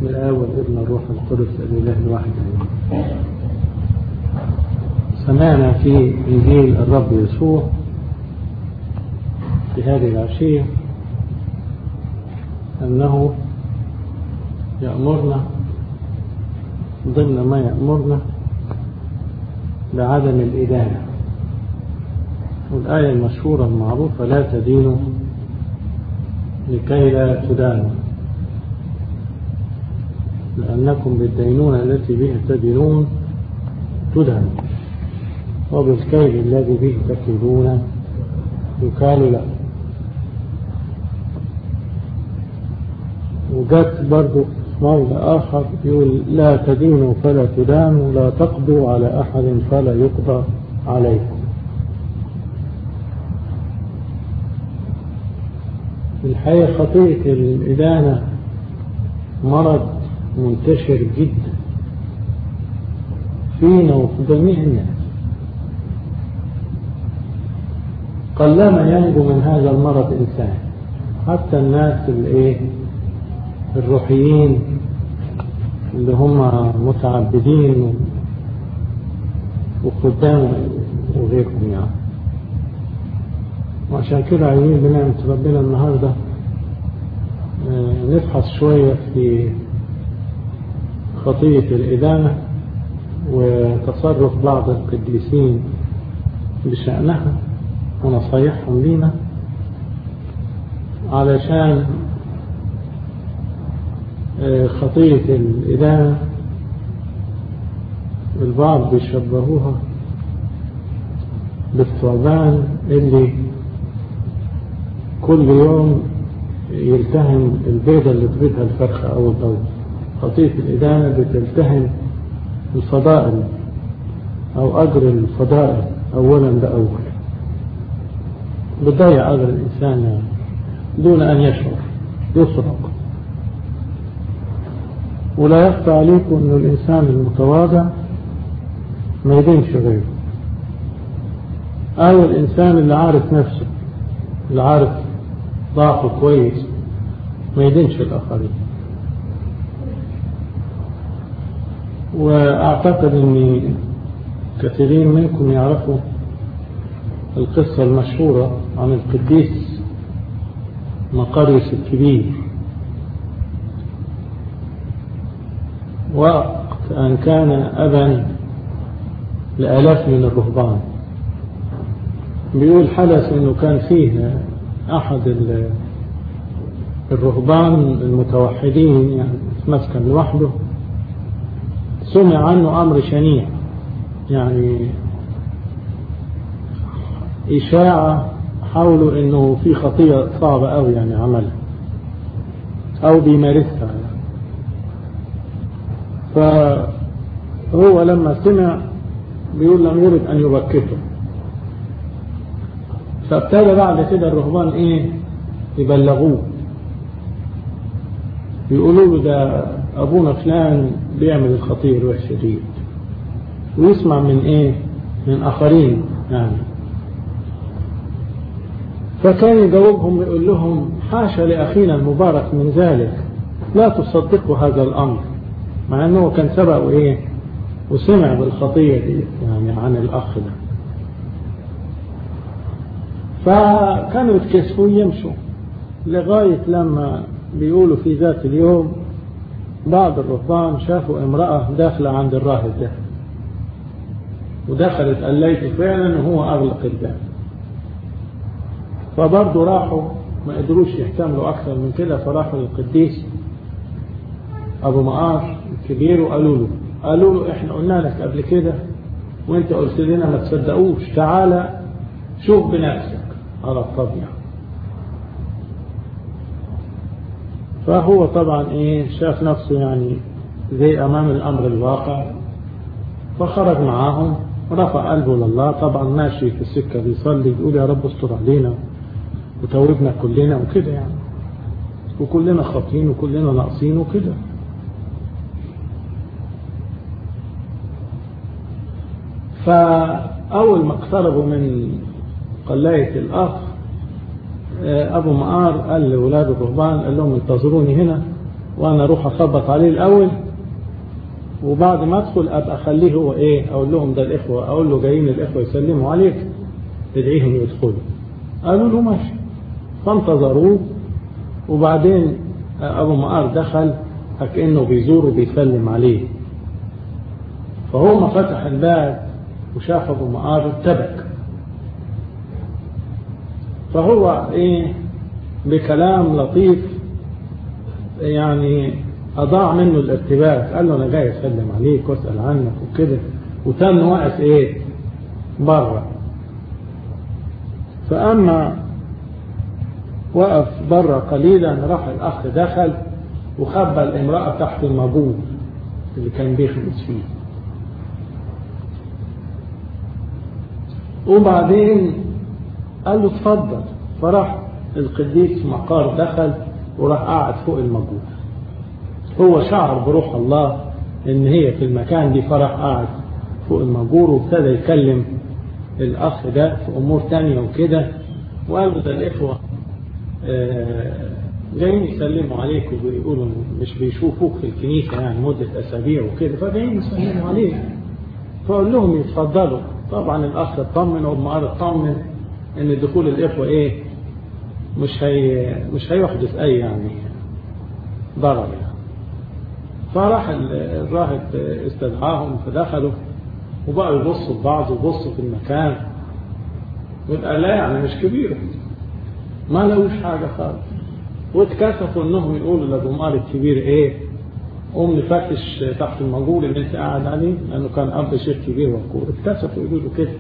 بسم الله والابن الروح القدس الإله الواحد آمين. سمعنا في إنجيل الرب يسوع في هذه العشية أنه يأمرنا ضمن ما يأمرنا بعدم الإدانة والآية المشهورة المعروفة لا تدينوا لكي لا تدانوا لأنكم بالدينونة التي به تدينون تدهن وبالكيل الذي به تكيلون يكال له وجت برضو موضع آخر يقول لا تدينوا فلا تدانوا لا تقضوا على أحد فلا يقضى عليكم الحقيقة خطيئة الإدانة مرض منتشر جدا فينا وفي جميع الناس قلما ينجو من هذا المرض إنسان حتى الناس الايه الروحيين اللي هم متعبدين وخدام وغيرهم يعني وعشان كده عايزين بنعمة ربنا النهاردة نبحث شوية في خطية الإدانة وتصرف بعض القديسين بشأنها ونصايحهم لينا علشان خطية الإدانة البعض بيشبهوها بالثعبان اللي كل يوم يلتهم البيضة اللي تبيضها الفرخة أو الضوء خطية الإدانة بتلتهم الفضائل أو أجر الفضائل أولا بأول بتضيع أجر الإنسان يعني دون أن يشعر يسرق ولا يخفى عليكم أن الإنسان المتواضع ما يدينش غيره أو الإنسان اللي عارف نفسه اللي عارف ضعفه كويس ما يدينش الآخرين وأعتقد أن كثيرين منكم يعرفوا القصة المشهورة عن القديس مقريس الكبير وقت أن كان أبا لآلاف من الرهبان بيقول حدث أنه كان فيه أحد الرهبان المتوحدين يعني مسكن لوحده سمع عنه أمر شنيع يعني إشاعة حوله أنه في خطية صعبة أوي يعني عملها أو بيمارسها يعني. فهو لما سمع بيقول لم يرد أن يبكته فابتدى بعد كده الرهبان إيه يبلغوه يقولوا له ده أبونا فلان بيعمل الخطية الوحشة دي ويسمع من إيه من آخرين يعني فكان يجاوبهم يقول لهم حاشا لأخينا المبارك من ذلك لا تصدقوا هذا الأمر مع أنه كان سبق وإيه وسمع بالخطية دي يعني عن الأخ ده فكانوا يتكسفوا يمشوا لغاية لما بيقولوا في ذات اليوم بعض الرهبان شافوا امرأة داخلة عند الراهب ده ودخلت قليته فعلا وهو أغلق الباب فبرضه راحوا ما قدروش يحتملوا أكثر من كده فراحوا للقديس أبو مقار الكبير وقالوا له قالوا له إحنا قلنا لك قبل كده وإنت قلت لنا ما تصدقوش تعالى شوف بنفسك على الطبيعة فهو طبعا إيه شاف نفسه يعني زي أمام الأمر الواقع فخرج معاهم رفع قلبه لله طبعا ماشي في السكة بيصلي يقول يا رب استر علينا وتوبنا كلنا وكده يعني وكلنا خاطئين وكلنا ناقصين وكده فأول ما اقتربوا من قلاية الأخ أبو مقار قال لأولاد الرهبان قال لهم انتظروني هنا وانا اروح اخبط عليه الاول وبعد ما ادخل ابقى اخليه هو ايه اقول لهم ده الاخوه اقول له جايين الاخوه يسلموا عليك تدعيهم يدخلوا قالوا له ماشي فانتظروه وبعدين ابو مقار دخل كانه بيزور وبيسلم عليه فهو ما فتح الباب وشاف ابو مقار ارتبك فهو ايه بكلام لطيف يعني اضاع منه الارتباك قال له انا جاي اسلم عليك واسال عنك وكده وتم واقف ايه بره فاما وقف بره قليلا راح الاخ دخل وخبى الامراه تحت المبول اللي كان بيخبز فيه وبعدين قال له اتفضل فراح القديس مقار دخل وراح قاعد فوق المجهول هو شعر بروح الله ان هي في المكان دي فراح قاعد فوق المجور وابتدى يكلم الاخ ده في امور تانية وكده وقال له ده الاخوه جايين يسلموا عليك وبيقولوا مش بيشوفوك في الكنيسه يعني مده اسابيع وكده فجايين يسلموا عليك فقول لهم يتفضلوا طبعا الاخ اطمن وابن اطمن ان دخول الاخوه ايه مش هي مش هيحدث اي يعني ضرر يعني فراح الراهب استدعاهم فدخلوا وبقوا يبصوا لبعض ويبصوا في المكان ويبقى لا يعني مش كبير ما لقوش حاجة خالص واتكسفوا انهم يقولوا لابو مال الكبير ايه قوم نفتش تحت المجهول اللي انت قاعد عليه لانه كان اب شيخ كبير وكور اتكسفوا يقولوا له كده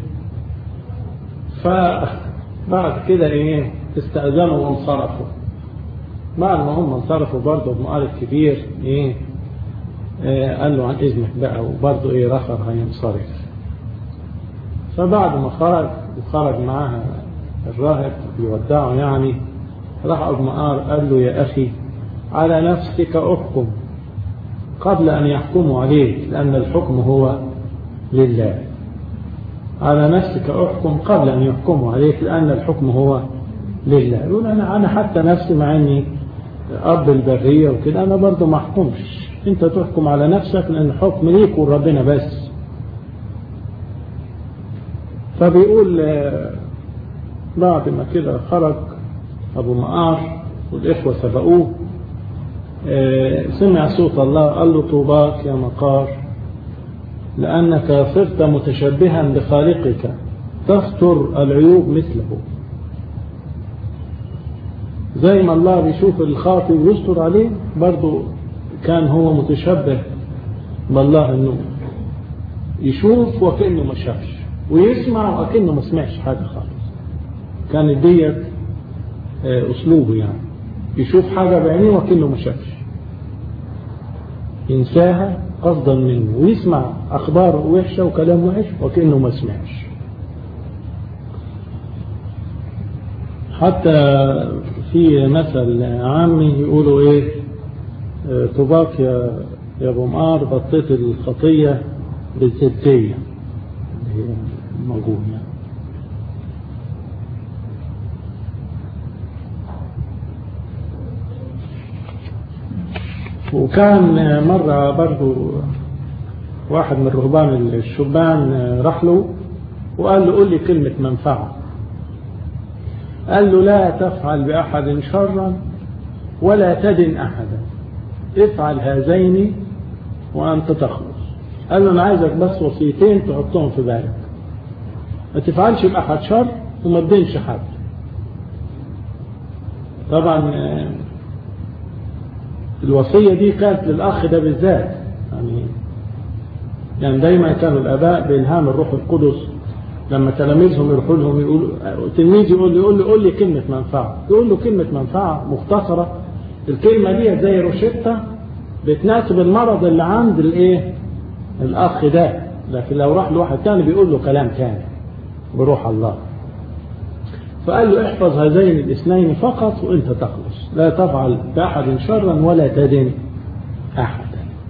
فبعد كده ايه استأذنوا وانصرفوا بعد ما هم انصرفوا برضه ابن آل الكبير ايه آه قال له عن اذنك بقى وبرضه ايه رخر هينصرف فبعد ما خرج وخرج معاها الراهب يودعه يعني راح ابن آر قال له يا أخي على نفسك احكم قبل أن يحكموا عليك لأن الحكم هو لله على نفسك احكم قبل أن يحكموا عليك لأن الحكم هو لله يقول أنا أنا حتى نفسي مع إني أب البرية وكده أنا برضه ما أحكمش أنت تحكم على نفسك لأن الحكم ليك وربنا بس فبيقول بعد ما كده خرج أبو مقار والإخوة سبقوه سمع صوت الله قال له طوباك يا مقار لأنك صرت متشبها بخالقك تستر العيوب مثله زي ما الله بيشوف الخاطئ ويستر عليه برضه كان هو متشبه بالله انه يشوف وكأنه ما شافش ويسمع وكأنه ما سمعش حاجة خالص كانت ديت اسلوبه يعني يشوف حاجة بعينيه وكأنه ما شافش ينساها أفضل منه ويسمع أخبار وحشة وكلام وحش وكأنه ما سمعش حتى في مثل عامي يقولوا ايه طباك يا يا ابو مقار بطيت الخطية بالزبدية اللي هي موجود يعني وكان مرة برضو واحد من رهبان الشبان راح له وقال له قل لي كلمة منفعة قال له لا تفعل بأحد شرا ولا تدن أحدا افعل هذين وأنت تخلص قال له أنا عايزك بس وصيتين تحطهم في بالك ما تفعلش بأحد شر وما تدينش حد طبعا الوصية دي كانت للأخ ده بالذات يعني يعني دايما كانوا الآباء بإلهام الروح القدس لما تلاميذهم يروحوا لهم يقولوا تلميذ يقول لي يقول لي قول لي كلمة منفعة يقول له كلمة منفعة مختصرة الكلمة دي زي روشتة بتناسب المرض اللي عند الايه الأخ ده لكن لو راح لواحد تاني بيقول له كلام تاني بروح الله فقال له احفظ هذين الاثنين فقط وانت تخلص لا تفعل بأحد شرا ولا تدن أحدا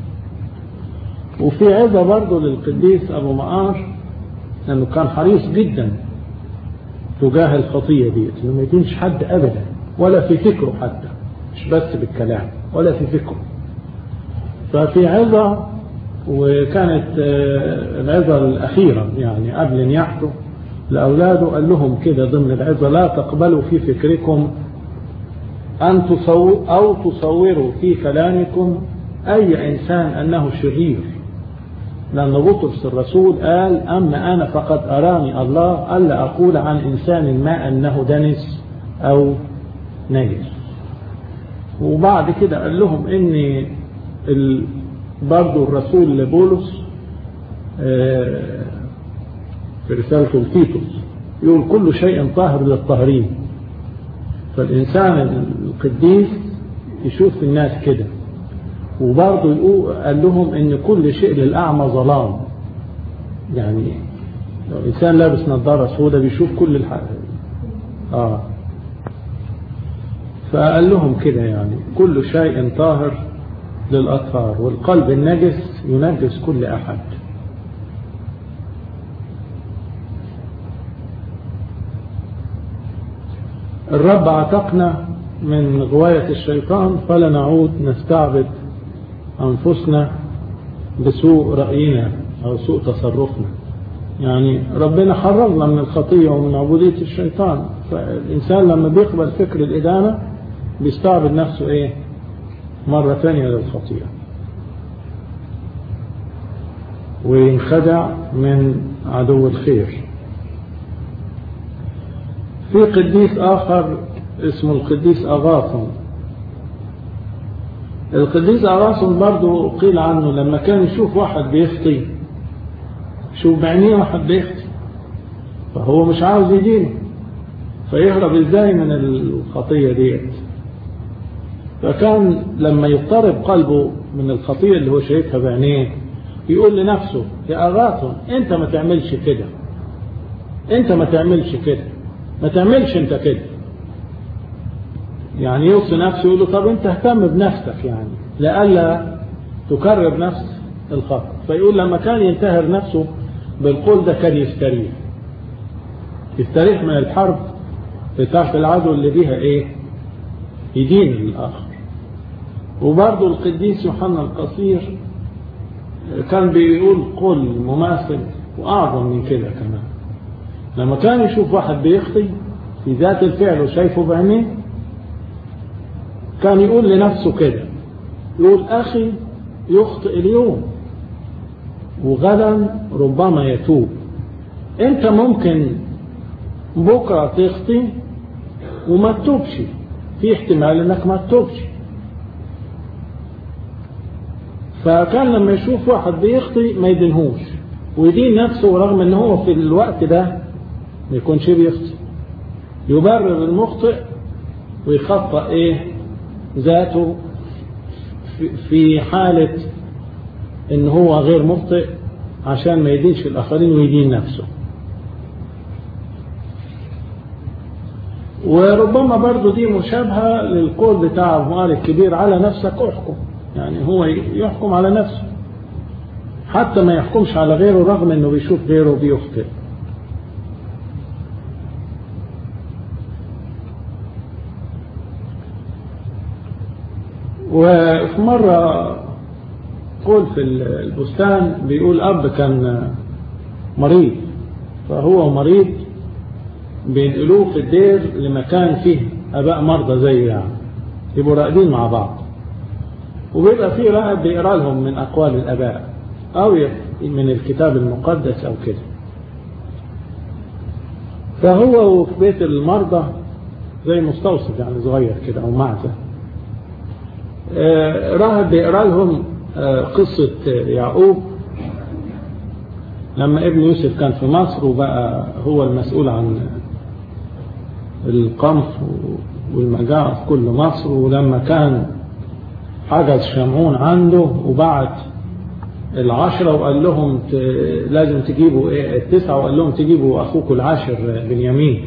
وفي عظة برضه للقديس أبو مقار لأنه كان حريص جدا تجاه الخطية دي انه ما يدينش حد أبدا ولا في فكره حتى مش بس بالكلام ولا في فكره ففي عظة وكانت العظة الأخيرة يعني قبل أن يحكوا لأولاده قال لهم كده ضمن العظة لا تقبلوا في فكركم أن تصور أو تصوروا في كلامكم أي إنسان أنه شرير لأن بطرس الرسول قال أما أنا فقد أراني الله ألا أقول عن إنسان ما أنه دنس أو نجس وبعد كده قال لهم إن برضو الرسول لبولس في رسالته لتيتوس يقول كل شيء طاهر للطاهرين فالإنسان القديس يشوف الناس كده وبرضه قال لهم ان كل شيء للأعمى ظلام يعني لو إنسان لابس نظارة سوداء بيشوف كل الحاجة آه فقال لهم كده يعني كل شيء طاهر للأطهار والقلب النجس ينجس كل أحد الرب عتقنا من غواية الشيطان فلا نعود نستعبد أنفسنا بسوء رأينا أو سوء تصرفنا يعني ربنا حررنا من الخطية ومن عبودية الشيطان فالإنسان لما بيقبل فكر الإدانة بيستعبد نفسه إيه مرة ثانية للخطيئة وينخدع من عدو الخير في قديس آخر اسمه القديس أغاثم القديس أغاثم برضو قيل عنه لما كان يشوف واحد بيخطي شوف بعينيه واحد بيخطي فهو مش عاوز يدينه فيهرب ازاي من الخطية ديت فكان لما يضطرب قلبه من الخطية اللي هو شايفها بعينيه يقول لنفسه يا أغاثم انت ما تعملش كده انت ما تعملش كده ما تعملش انت كده يعني يوصي نفسه يقول له طب انت اهتم بنفسك يعني لألا تكرر نفس الخطأ فيقول لما كان ينتهر نفسه بالقول ده كان يستريح يستريح من الحرب بتاعت العدو اللي بيها ايه يدين الآخر وبرضه القديس يوحنا القصير كان بيقول قول مماثل وأعظم من كده كمان لما كان يشوف واحد بيخطي في ذات الفعل وشايفه بعينيه كان يقول لنفسه كده يقول أخي يخطئ اليوم وغدا ربما يتوب انت ممكن بكرة تخطي وما تتوبش في احتمال انك ما تتوبش فكان لما يشوف واحد بيخطي ما يدينهوش ويدين نفسه رغم ان هو في الوقت ده ما يكونش بيخطي يبرر المخطئ ويخطأ ايه ذاته في حالة ان هو غير مخطئ عشان ما يدينش الاخرين ويدين نفسه وربما برضو دي مشابهة للقول بتاع المؤال الكبير على نفسك احكم يعني هو يحكم على نفسه حتى ما يحكمش على غيره رغم انه بيشوف غيره بيخطئ وفي مرة قول في البستان بيقول أب كان مريض فهو مريض بينقلوه في الدير لمكان فيه أباء مرضى زي يعني يبقوا راقدين مع بعض وبيبقى فيه راقب بيقرا لهم من أقوال الآباء أو من الكتاب المقدس أو كده فهو في بيت المرضى زي مستوصف يعني صغير كده أو معزة راهب بيقرا لهم قصة يعقوب لما ابن يوسف كان في مصر وبقى هو المسؤول عن القمح والمجاعة في كل مصر ولما كان حجز شمعون عنده وبعت العشرة وقال لهم لازم تجيبوا ايه التسعة وقال لهم تجيبوا أخوكم العاشر بنيامين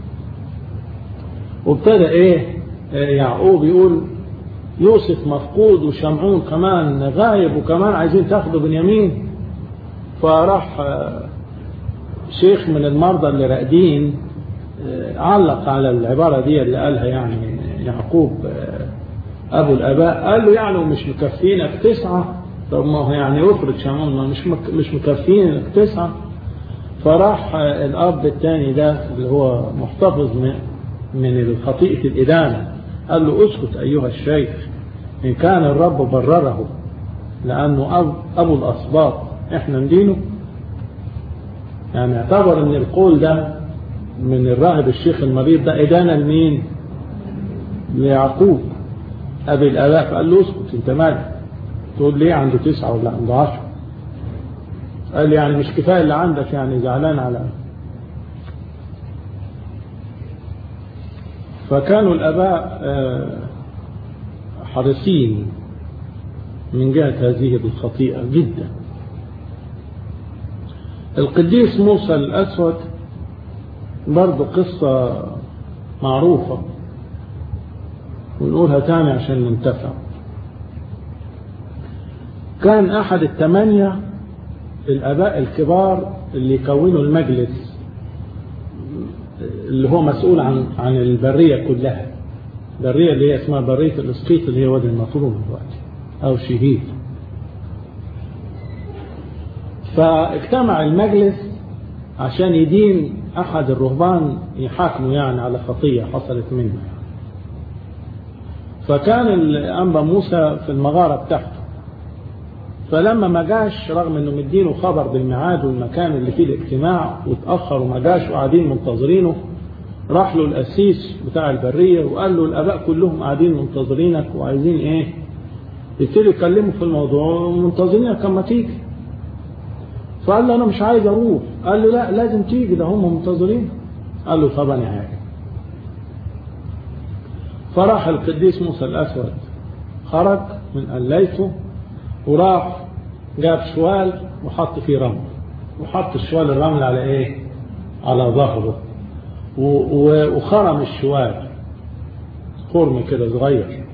وابتدى ايه يعقوب يقول يوسف مفقود وشمعون كمان غايب وكمان عايزين تاخدوا بنيامين فراح شيخ من المرضى اللي راقدين علق على العبارة دي اللي قالها يعني يعقوب أبو الآباء قال له يعني مش مكفينك تسعة طب ما هو يعني افرض شمال ما مش مك مش مكفينك تسعة فراح الأب الثاني ده اللي هو محتفظ من من خطيئة الإدانة قال له اسكت أيها الشيخ إن كان الرب برره لأنه أب أبو الأسباط إحنا ندينه يعني اعتبر أن القول ده من الراهب الشيخ المريض ده إدانة لمين؟ ليعقوب أبي الآلاء فقال له اسكت أنت مالك تقول ليه عنده تسعة ولا عنده عشرة قال لي يعني مش كفاية اللي عندك يعني زعلان على فكانوا الآباء حريصين من جهة هذه الخطيئة جدا القديس موسى الأسود برضه قصة معروفة ونقولها تاني عشان ننتفع كان أحد الثمانية الآباء الكبار اللي يكونوا المجلس اللي هو مسؤول عن عن البرية كلها البرية اللي هي اسمها برية الإسقيط اللي هي وادي النطرون دلوقتي أو شهيد فاجتمع المجلس عشان يدين أحد الرهبان يحاكموا يعني على خطية حصلت منه يعني. فكان الأنبا موسى في المغارة بتاعته فلما ما جاش رغم انه مدينه خبر بالميعاد والمكان اللي فيه الاجتماع واتاخر وما جاش وقاعدين منتظرينه راح له القسيس بتاع البريه وقال له الاباء كلهم قاعدين منتظرينك وعايزين ايه يبتدي يكلموا في الموضوع ومنتظرينك اما تيجي فقال له انا مش عايز اروح قال له لا لازم تيجي ده هم منتظرين قال له طبعا يا حاجه فراح القديس موسى الاسود خرج من قليته وراح جاب شوال وحط فيه رمل وحط الشوال الرمل على ايه على ظهره وخرم الشوال خرم كده صغير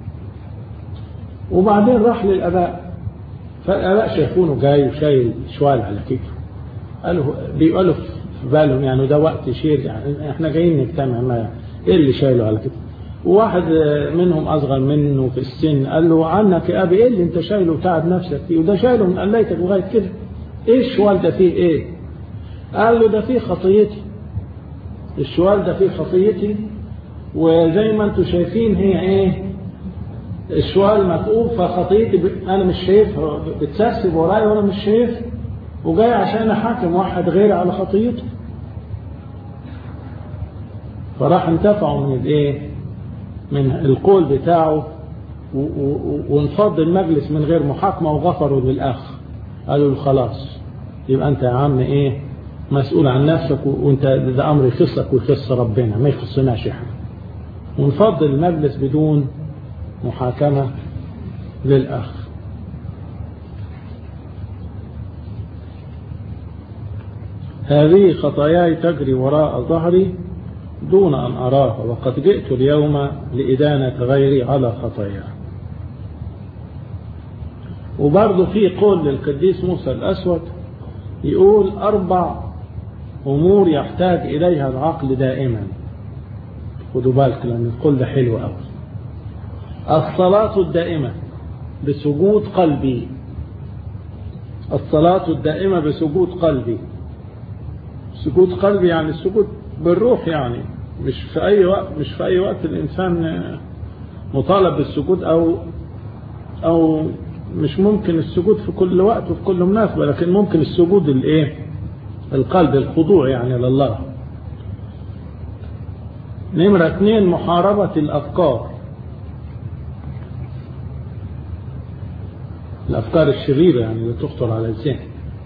وبعدين راح للاباء فالاباء شايفونه جاي وشايل شوال على كتفه قالوا بيقولوا في بالهم يعني ده وقت شير يعني احنا جايين نجتمع ما ايه اللي شايله على كتفه وواحد منهم أصغر منه في السن قال له عنك يا أبي إيه اللي أنت شايله وتعب نفسك فيه وده شايله من قليتك لغاية كده إيه الشوال ده فيه إيه قال له ده فيه خطيتي الشوال ده فيه خطيتي وزي ما أنتم شايفين هي إيه الشوال مكؤوب فخطيتي ب... أنا مش شايفها بتسرسب ورايا وأنا مش شايف وجاي عشان أحاكم واحد غيري على خطيته فراح انتفعوا من الإيه من القول بتاعه وانفض المجلس من غير محاكمة وغفروا للأخ قالوا له خلاص يبقى أنت يا عم إيه مسؤول عن نفسك وأنت ده أمر يخصك ويخص ربنا ما يخصناش إحنا ونفض المجلس بدون محاكمة للأخ هذه خطاياي تجري وراء ظهري دون أن أراه وقد جئت اليوم لإدانة غيري على خطاياه وبرضه في قول للقديس موسى الأسود يقول أربع أمور يحتاج إليها العقل دائما خدوا بالك لأن القول ده حلو قوي الصلاة الدائمة بسجود قلبي الصلاة الدائمة بسجود قلبي سجود قلبي يعني السجود بالروح يعني مش في أي وقت مش في أي وقت الإنسان مطالب بالسجود أو أو مش ممكن السجود في كل وقت وفي كل مناسبة لكن ممكن السجود الإيه القلب الخضوع يعني لله نمرة اثنين محاربة الأفكار الأفكار الشريرة يعني اللي تخطر على الذهن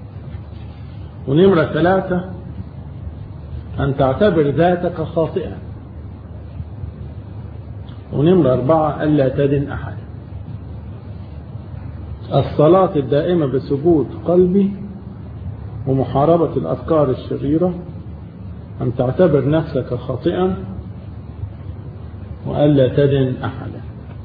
ونمرة ثلاثة أن تعتبر ذاتك خاطئا ونمرة أربعة ألا تدن أحد الصلاة الدائمة بسجود قلبي ومحاربة الأفكار الشريرة أن تعتبر نفسك خاطئا وألا تدن أحدا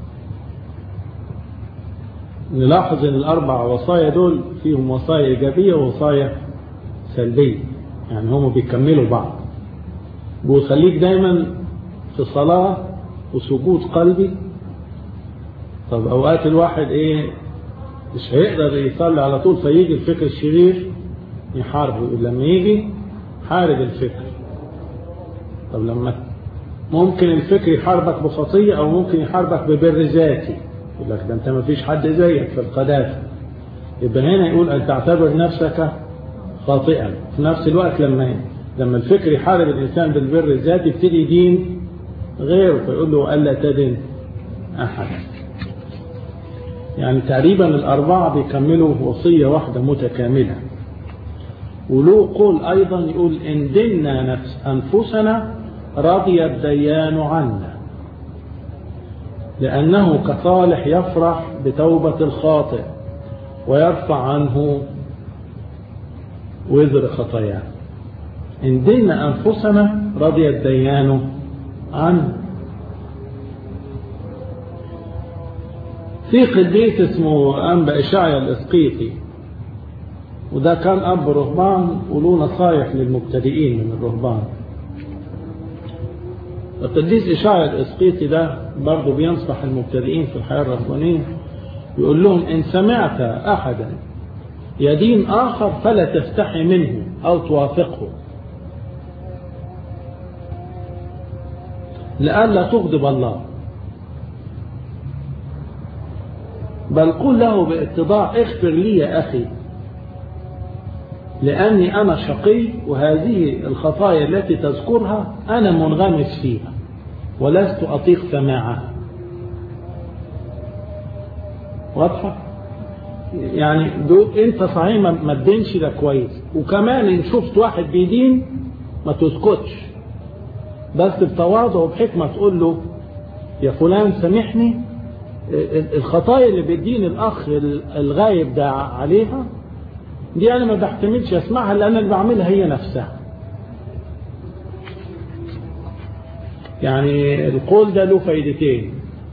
نلاحظ أن الأربع وصايا دول فيهم وصايا إيجابية ووصايا سلبية يعني هم بيكملوا بعض وخليك دايما في صلاة وسجود قلبي طب أوقات الواحد إيه مش هيقدر يصلي على طول فيجي الفكر الشرير يحاربه لما يجي حارب الفكر طب لما ممكن الفكر يحاربك بخطية أو ممكن يحاربك ببر ذاتي يقول لك ده أنت ما فيش حد زيك في القداسة يبقى هنا يقول أن تعتبر نفسك خاطئا في نفس الوقت لما لما الفكر يحارب الإنسان بالبر الذاتي يبتدي يدين غيره فيقول له ألا تدن أحد يعني تقريبا الأربعة بيكملوا وصية واحدة متكاملة وله قول أيضا يقول إن دنا نفس أنفسنا رضي الديان عنا لأنه كصالح يفرح بتوبة الخاطئ ويرفع عنه وزر خطاياه إن دنا أنفسنا رضي الديان عنا في قديس اسمه أنبا إشعيا الإسقيطي وده كان أب رهبان وله نصايح للمبتدئين من الرهبان القديس إشعيا الإسقيطي ده برضه بينصح المبتدئين في الحياة الرهبانية يقول لهم إن سمعت أحدا يدين آخر فلا تستحي منه أو توافقه لئلا تغضب الله بل قل له باتضاع اغفر لي يا أخي لأني أنا شقي وهذه الخطايا التي تذكرها أنا منغمس فيها ولست أطيق سماعها واضحة يعني دول انت صحيح ما تدينش ده كويس وكمان ان شفت واحد بيدين ما تسكتش بس بتواضع وبحكمة تقول له يا فلان سامحني الخطايا اللي بيدين الاخ الغايب ده عليها دي انا ما بحتملش اسمعها لان اللي بعملها هي نفسها يعني القول ده له فايدتين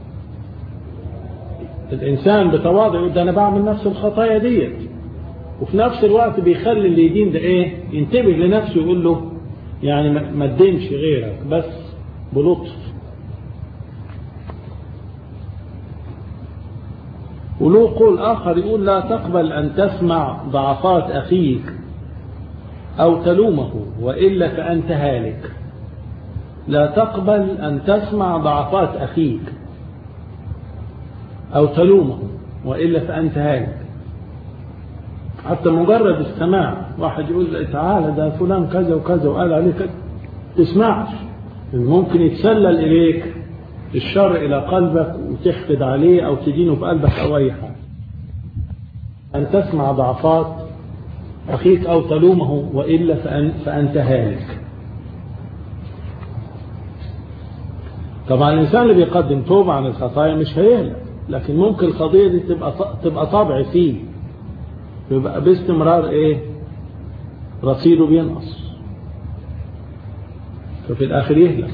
الانسان بتواضع يقول ده انا بعمل نفس الخطايا ديت وفي نفس الوقت بيخلي اللي يدين ده ايه ينتبه لنفسه يقول له يعني ما تدينش غيرك بس بلطف وله قول آخر يقول لا تقبل أن تسمع ضعفات أخيك أو تلومه وإلا فأنت هالك لا تقبل أن تسمع ضعفات أخيك أو تلومه وإلا فأنت هالك حتى مجرد السماع واحد يقول تعالى ده فلان كذا وكذا وقال عليه كذا تسمعش ممكن يتسلل إليك الشر إلى قلبك وتحقد عليه أو تدينه في قلبك أو أي حاجة أن تسمع ضعفات أخيك أو تلومه وإلا فأن فأنت هالك طبعا الإنسان اللي بيقدم توبة عن الخطايا مش هيهلك لكن ممكن القضية دي تبقى تبقى طبع فيه يبقى باستمرار إيه رصيده بينقص ففي الآخر يهلك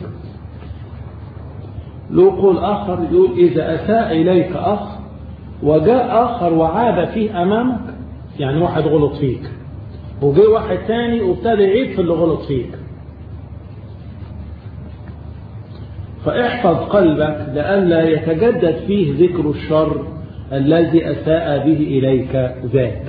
له قول آخر يقول إذا أساء إليك أخ وجاء آخر وعاد فيه أمامك يعني واحد غلط فيك وجاء واحد تاني وابتدى يعيد في اللي غلط فيك فاحفظ قلبك لئلا يتجدد فيه ذكر الشر الذي أساء به إليك ذاك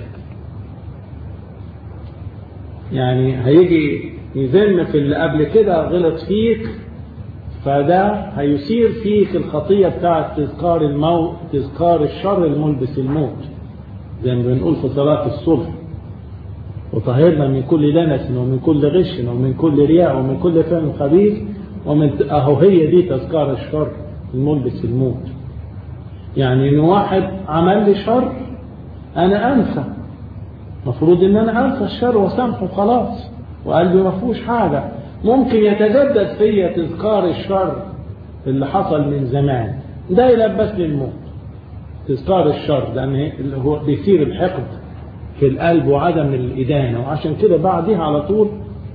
يعني هيجي يذم في اللي قبل كده غلط فيك فده هيثير فيك الخطية بتاعة تذكار الموت تذكار الشر الملبس الموت زي ما بنقول في صلاة الصبح وطهرنا من كل دنس ومن كل غش ومن كل رياء ومن كل فعل خبيث ومن اهو هي دي تذكار الشر الملبس الموت يعني ان واحد عمل لي شر انا انسى المفروض ان انا انسى الشر وسامحه خلاص وقلبي ما فيهوش حاجه ممكن يتجدد فيا تذكار الشر اللي حصل من زمان ده يلبس لي الموت تذكار الشر لان اللي هو بيثير الحقد في القلب وعدم الإدانة وعشان كده بعدها على طول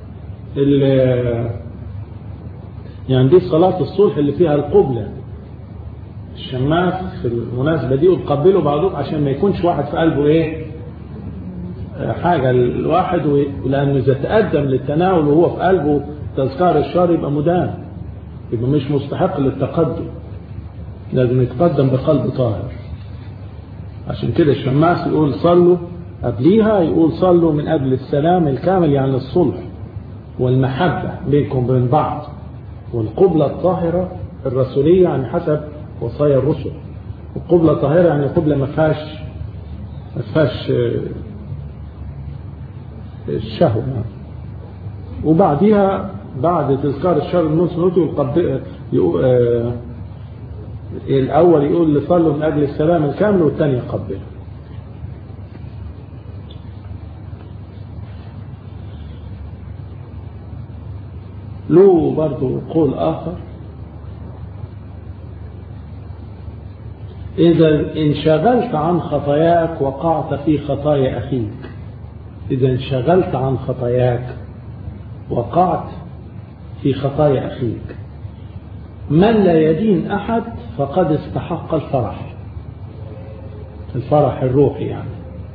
يعني دي صلاة الصلح اللي فيها القبلة الشماس في المناسبة دي وتقبلوا بعضهم عشان ما يكونش واحد في قلبه ايه حاجة الواحد لأنه إذا تقدم للتناول وهو في قلبه تذكار الشر يبقى مدان يبقى مش مستحق للتقدم لازم يتقدم بقلب طاهر عشان كده الشماس يقول صلوا قبليها يقول صلوا من أجل السلام الكامل يعني الصلح والمحبة بينكم وبين بعض والقبلة الطاهرة الرسولية عن حسب وصايا الرسل القبلة الطاهرة يعني قبلة ما فيهاش ما فيهاش الشهوة وبعدها بعد تذكار الشهر النص يقول آه الأول يقول لصلوا من أجل السلام الكامل والثاني يقبله له برضو قول آخر إذا انشغلت عن خطاياك وقعت في خطايا أخيك إذا انشغلت عن خطاياك وقعت في خطايا أخيك من لا يدين أحد فقد استحق الفرح الفرح الروحي يعني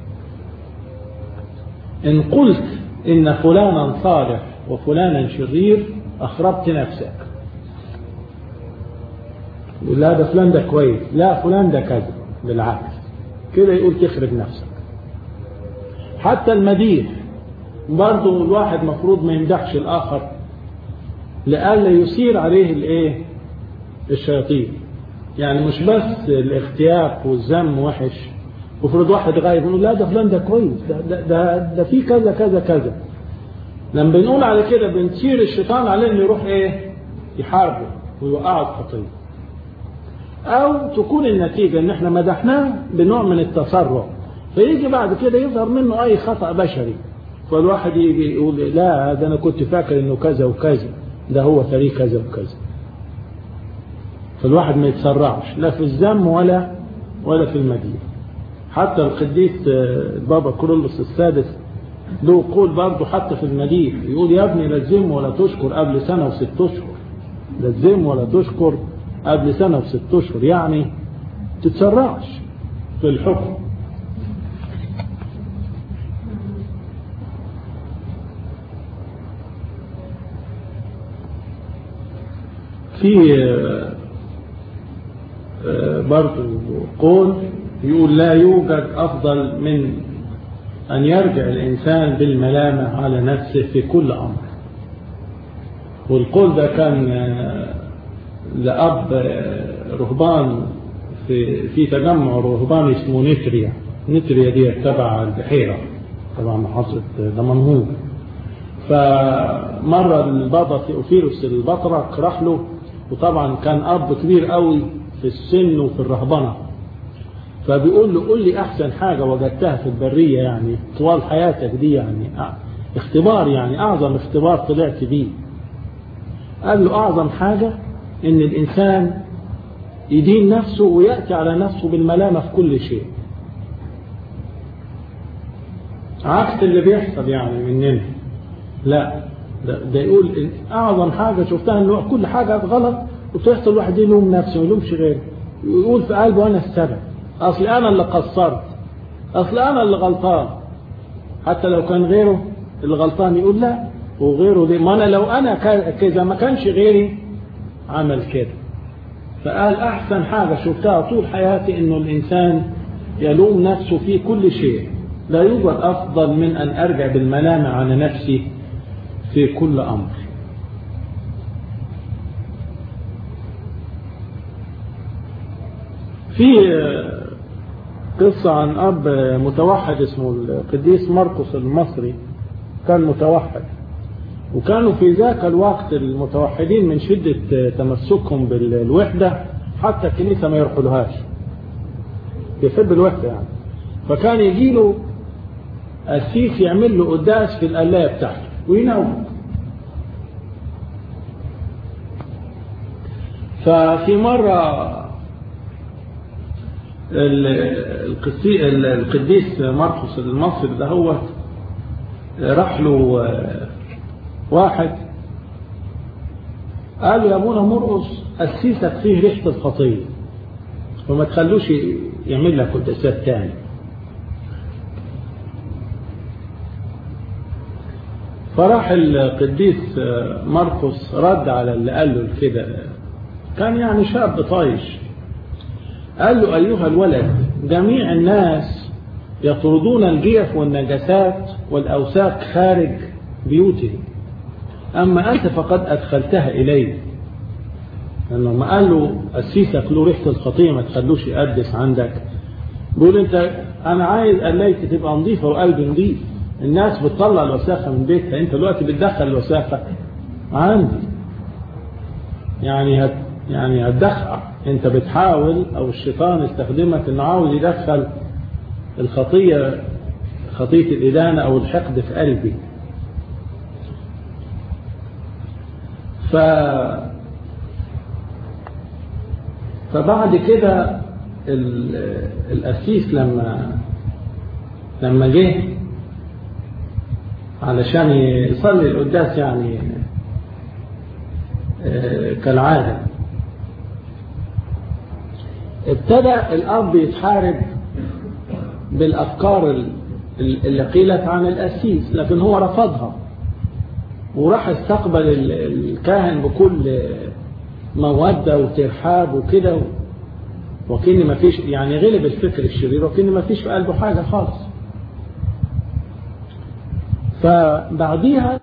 إن قلت إن فلانا صالح وفلانا شرير أخربت نفسك لا ده فلان ده كويس لا فلان ده كذا بالعكس كده يقول تخرب نفسك حتى المديح برضه الواحد مفروض ما يمدحش الآخر لألا يثير عليه الايه الشياطين يعني مش بس الاختيار والذم وحش وفرض واحد غايب يقول لا ده فلان ده كويس ده ده ده, ده في كذا كذا كذا لما بنقول على كده بنثير الشيطان عليه انه يروح ايه يحاربه ويوقعه في خطيه او تكون النتيجه ان احنا مدحناه بنوع من التسرع فيجي بعد كده يظهر منه اي خطا بشري فالواحد يجي يقول لا ده انا كنت فاكر انه كذا وكذا ده هو فريق كذا وكذا فالواحد ما يتسرعش لا في الذم ولا ولا في المدينة حتى القديس البابا كورولوس السادس له قول برضه حتى في المديح يقول يا ابني لا تذم ولا تشكر قبل سنة وست أشهر لا تذم ولا تشكر قبل سنة وست أشهر يعني تتسرعش في الحكم في برضو قول يقول لا يوجد أفضل من أن يرجع الإنسان بالملامة على نفسه في كل أمر والقول ده كان لأب رهبان في, في تجمع رهبان اسمه نتريا نتريا دي تبع البحيرة تبع محافظة دمنهور فمرة البابا ثيوفيروس البطرك راح له وطبعا كان أب كبير قوي في السن وفي الرهبنة فبيقول له قول لي أحسن حاجة وجدتها في البرية يعني طوال حياتك دي يعني اختبار يعني أعظم اختبار طلعت بيه قال له أعظم حاجة إن الإنسان يدين نفسه ويأتي على نفسه بالملامة في كل شيء عكس اللي بيحصل يعني مننا لا ده, ده يقول أعظم حاجة شفتها إنه كل حاجة غلط وتحصل واحد يلوم نفسه ما يلومش غيره يقول في قلبه أنا السبب أصل أنا اللي قصرت أصل أنا اللي غلطان حتى لو كان غيره اللي غلطان يقول لا وغيره دي ما أنا لو أنا كذا ما كانش غيري عمل كده فقال أحسن حاجة شفتها طول حياتي إنه الإنسان يلوم نفسه في كل شيء لا يوجد أفضل من أن أرجع بالملامة على نفسي في كل أمر في قصة عن أب متوحد اسمه القديس مرقس المصري كان متوحد وكانوا في ذاك الوقت المتوحدين من شدة تمسكهم بالوحدة حتى الكنيسة ما يرحلوهاش يحب الوحدة يعني فكان يجي له السيف يعمل له قداس في القلاية بتاعته وينوم ففي مرة القديس مرقس المصري ده هو راح له واحد قال له يا ابونا مرقص أسيسك فيه ريحة الخطية وما تخلوش يعمل لك قداسات تاني فراح القديس مرقس رد على اللي قال له كده كان يعني شاب طايش قال له أيها الولد جميع الناس يطردون الجيف والنجاسات والأوساخ خارج بيوتهم أما أنت فقد أدخلتها إليه لأنه ما قال له أسيسك له ريحة الخطية ما تخلوش يقدس عندك بيقول أنت أنا عايز قليك تبقى نظيفة وقلب نظيف الناس بتطلع الوساخة من بيتها أنت دلوقتي بتدخل الوساخة عندي يعني هت يعني هتدخل أنت بتحاول أو الشيطان استخدمك إنه عاوز يدخل الخطية خطية الإدانة أو الحقد في قلبي ف فبعد كده القسيس لما لما جه علشان يصلي القداس يعني كالعادة ابتدى الأب يتحارب بالأفكار اللي قيلت عن القسيس لكن هو رفضها وراح استقبل الكاهن بكل مودة وترحاب وكده وكأن ما فيش يعني غلب الفكر الشرير وكأن ما فيش في قلبه حاجة خالص فبعديها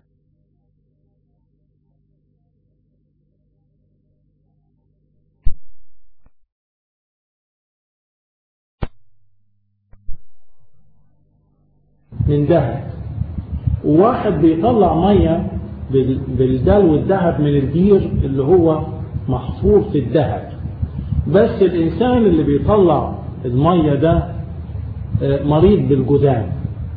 من ذهب وواحد بيطلع مية بالدلو الذهب من البير اللي هو محفور في الذهب بس الإنسان اللي بيطلع المية ده مريض بالجذام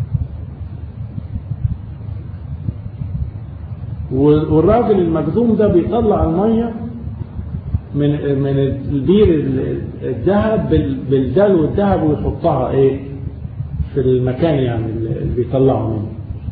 والراجل المجذوم ده بيطلع المية من من البير الذهب بالدلو الذهب ويحطها ايه في المكان يعني اللي بيطلعه منه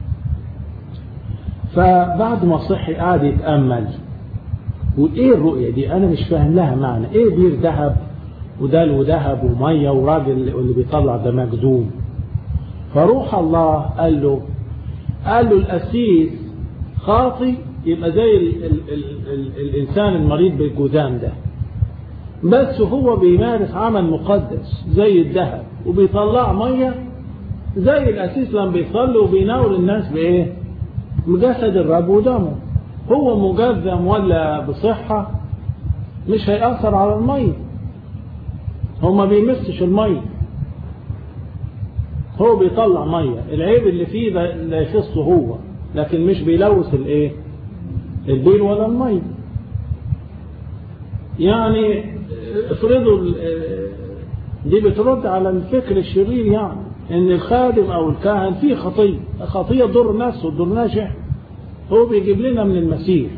فبعد ما صحي قعد يتأمل وايه الرؤية دي انا مش فاهم لها معنى ايه بير ذهب ودلو ذهب ومية وراجل اللي بيطلع ده مجذوم فروح الله قال له قال له الأسيس خاطي يبقى زي ال ال ال ال الإنسان المريض بالجذام ده بس هو بيمارس عمل مقدس زي الذهب وبيطلع مية زي الأسيس لما بيصلي وبيناول الناس بإيه بجسد الرب ودمه هو مجذم ولا بصحة مش هيأثر على المية هو ما بيمسش المية هو بيطلع مية العيب اللي فيه لا يخصه هو لكن مش بيلوث الايه البير ولا المية يعني افرضوا دي بترد على الفكر الشرير يعني ان الخادم او الكاهن فيه خطية خطية تضر نفسه وتضر ناجح هو بيجيب لنا من المسيح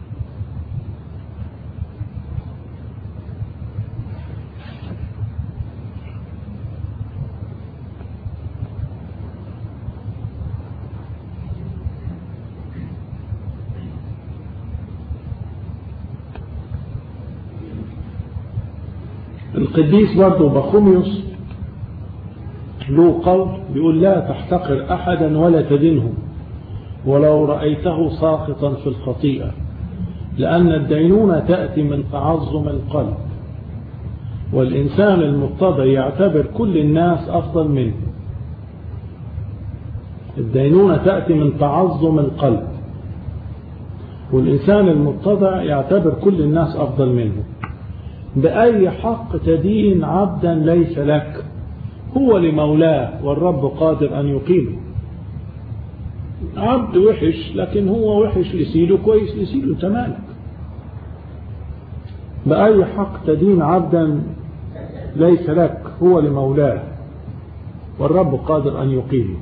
القديس برضه بخوميوس له قول بيقول لا تحتقر أحدا ولا تدنه ولو رأيته ساقطا في الخطيئة لأن الدينونة تأتي من تعظم القلب والإنسان المتضع يعتبر كل الناس أفضل منه الدينونة تأتي من تعظم القلب والإنسان المتضع يعتبر كل الناس أفضل منه بأي حق تدين عبدا ليس لك هو لمولاه والرب قادر أن يقيمه عبد وحش لكن هو وحش لسيده كويس لسيده تمالك بأي حق تدين عبدا ليس لك هو لمولاه والرب قادر أن يقيمه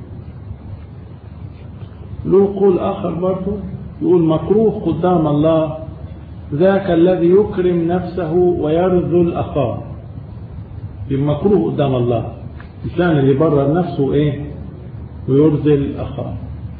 له قول آخر برضه يقول مكروه قدام الله ذاك الذي يكرم نفسه ويرذل أخاه المكروه قدام الله الإنسان اللي برر نفسه إيه ويرذل أخاه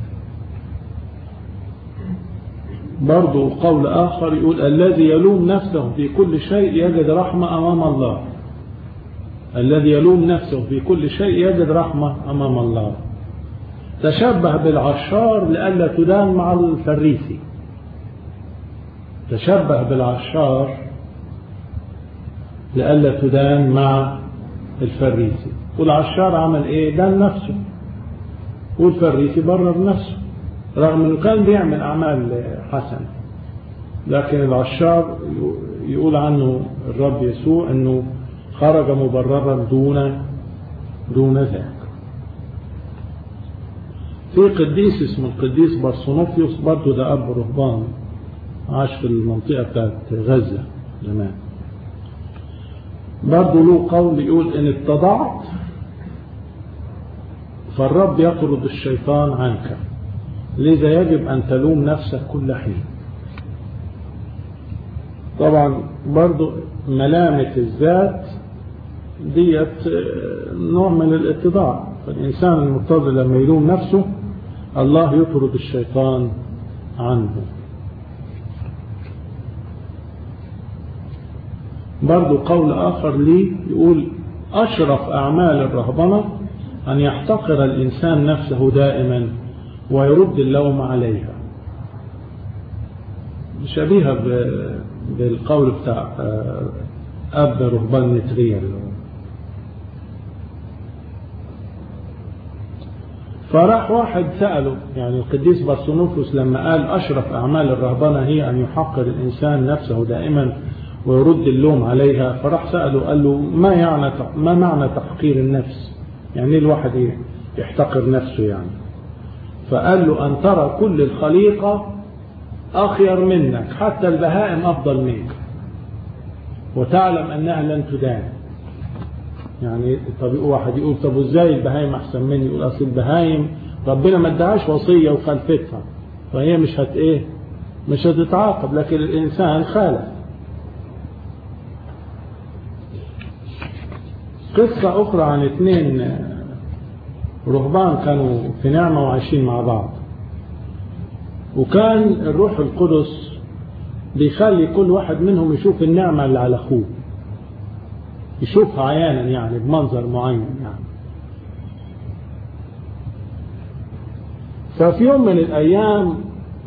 برضو قول آخر يقول الذي يلوم نفسه في كل شيء يجد رحمة أمام الله الذي يلوم نفسه في كل شيء يجد رحمة أمام الله تشبه بالعشار لئلا تدان مع الفريسي تشبه بالعشار لئلا تدان مع الفريسي والعشار عمل ايه دان نفسه والفريسي برر نفسه رغم انه كان بيعمل اعمال حسنه لكن العشار يقول عنه الرب يسوع انه خرج مبررا دون دون ذاك في قديس اسمه القديس برسونوفيوس برضه ده اب رهبان عاش في المنطقه بتاعت غزه زمان برضه له قول يقول ان اتضعت فالرب يطرد الشيطان عنك لذا يجب أن تلوم نفسك كل حين طبعا برضو ملامة الذات ديت نوع من الاتضاع فالإنسان المتضع لما يلوم نفسه الله يطرد الشيطان عنه برضو قول آخر لي يقول أشرف أعمال الرهبنة أن يحتقر الإنسان نفسه دائما ويرد اللوم عليها شبيهة بالقول بتاع أب رهبان نتريا فراح واحد سأله يعني القديس برسونوفوس لما قال أشرف أعمال الرهبنة هي أن يحقر الإنسان نفسه دائما ويرد اللوم عليها فراح سأله قال له ما يعني ما معنى تحقير النفس يعني الواحد يحتقر نفسه يعني فقال له أن ترى كل الخليقة أخير منك حتى البهائم أفضل منك وتعلم أنها لن تدان يعني طب واحد يقول طب ازاي البهايم احسن مني يقول اصل البهايم ربنا ما ادهاش وصيه وخلفتها فهي مش هت ايه مش هتتعاقب لكن الانسان خالف قصة أخرى عن اثنين رهبان كانوا في نعمة وعايشين مع بعض وكان الروح القدس بيخلي كل واحد منهم يشوف النعمة اللي على أخوه يشوفها عيانا يعني بمنظر معين يعني ففي يوم من الأيام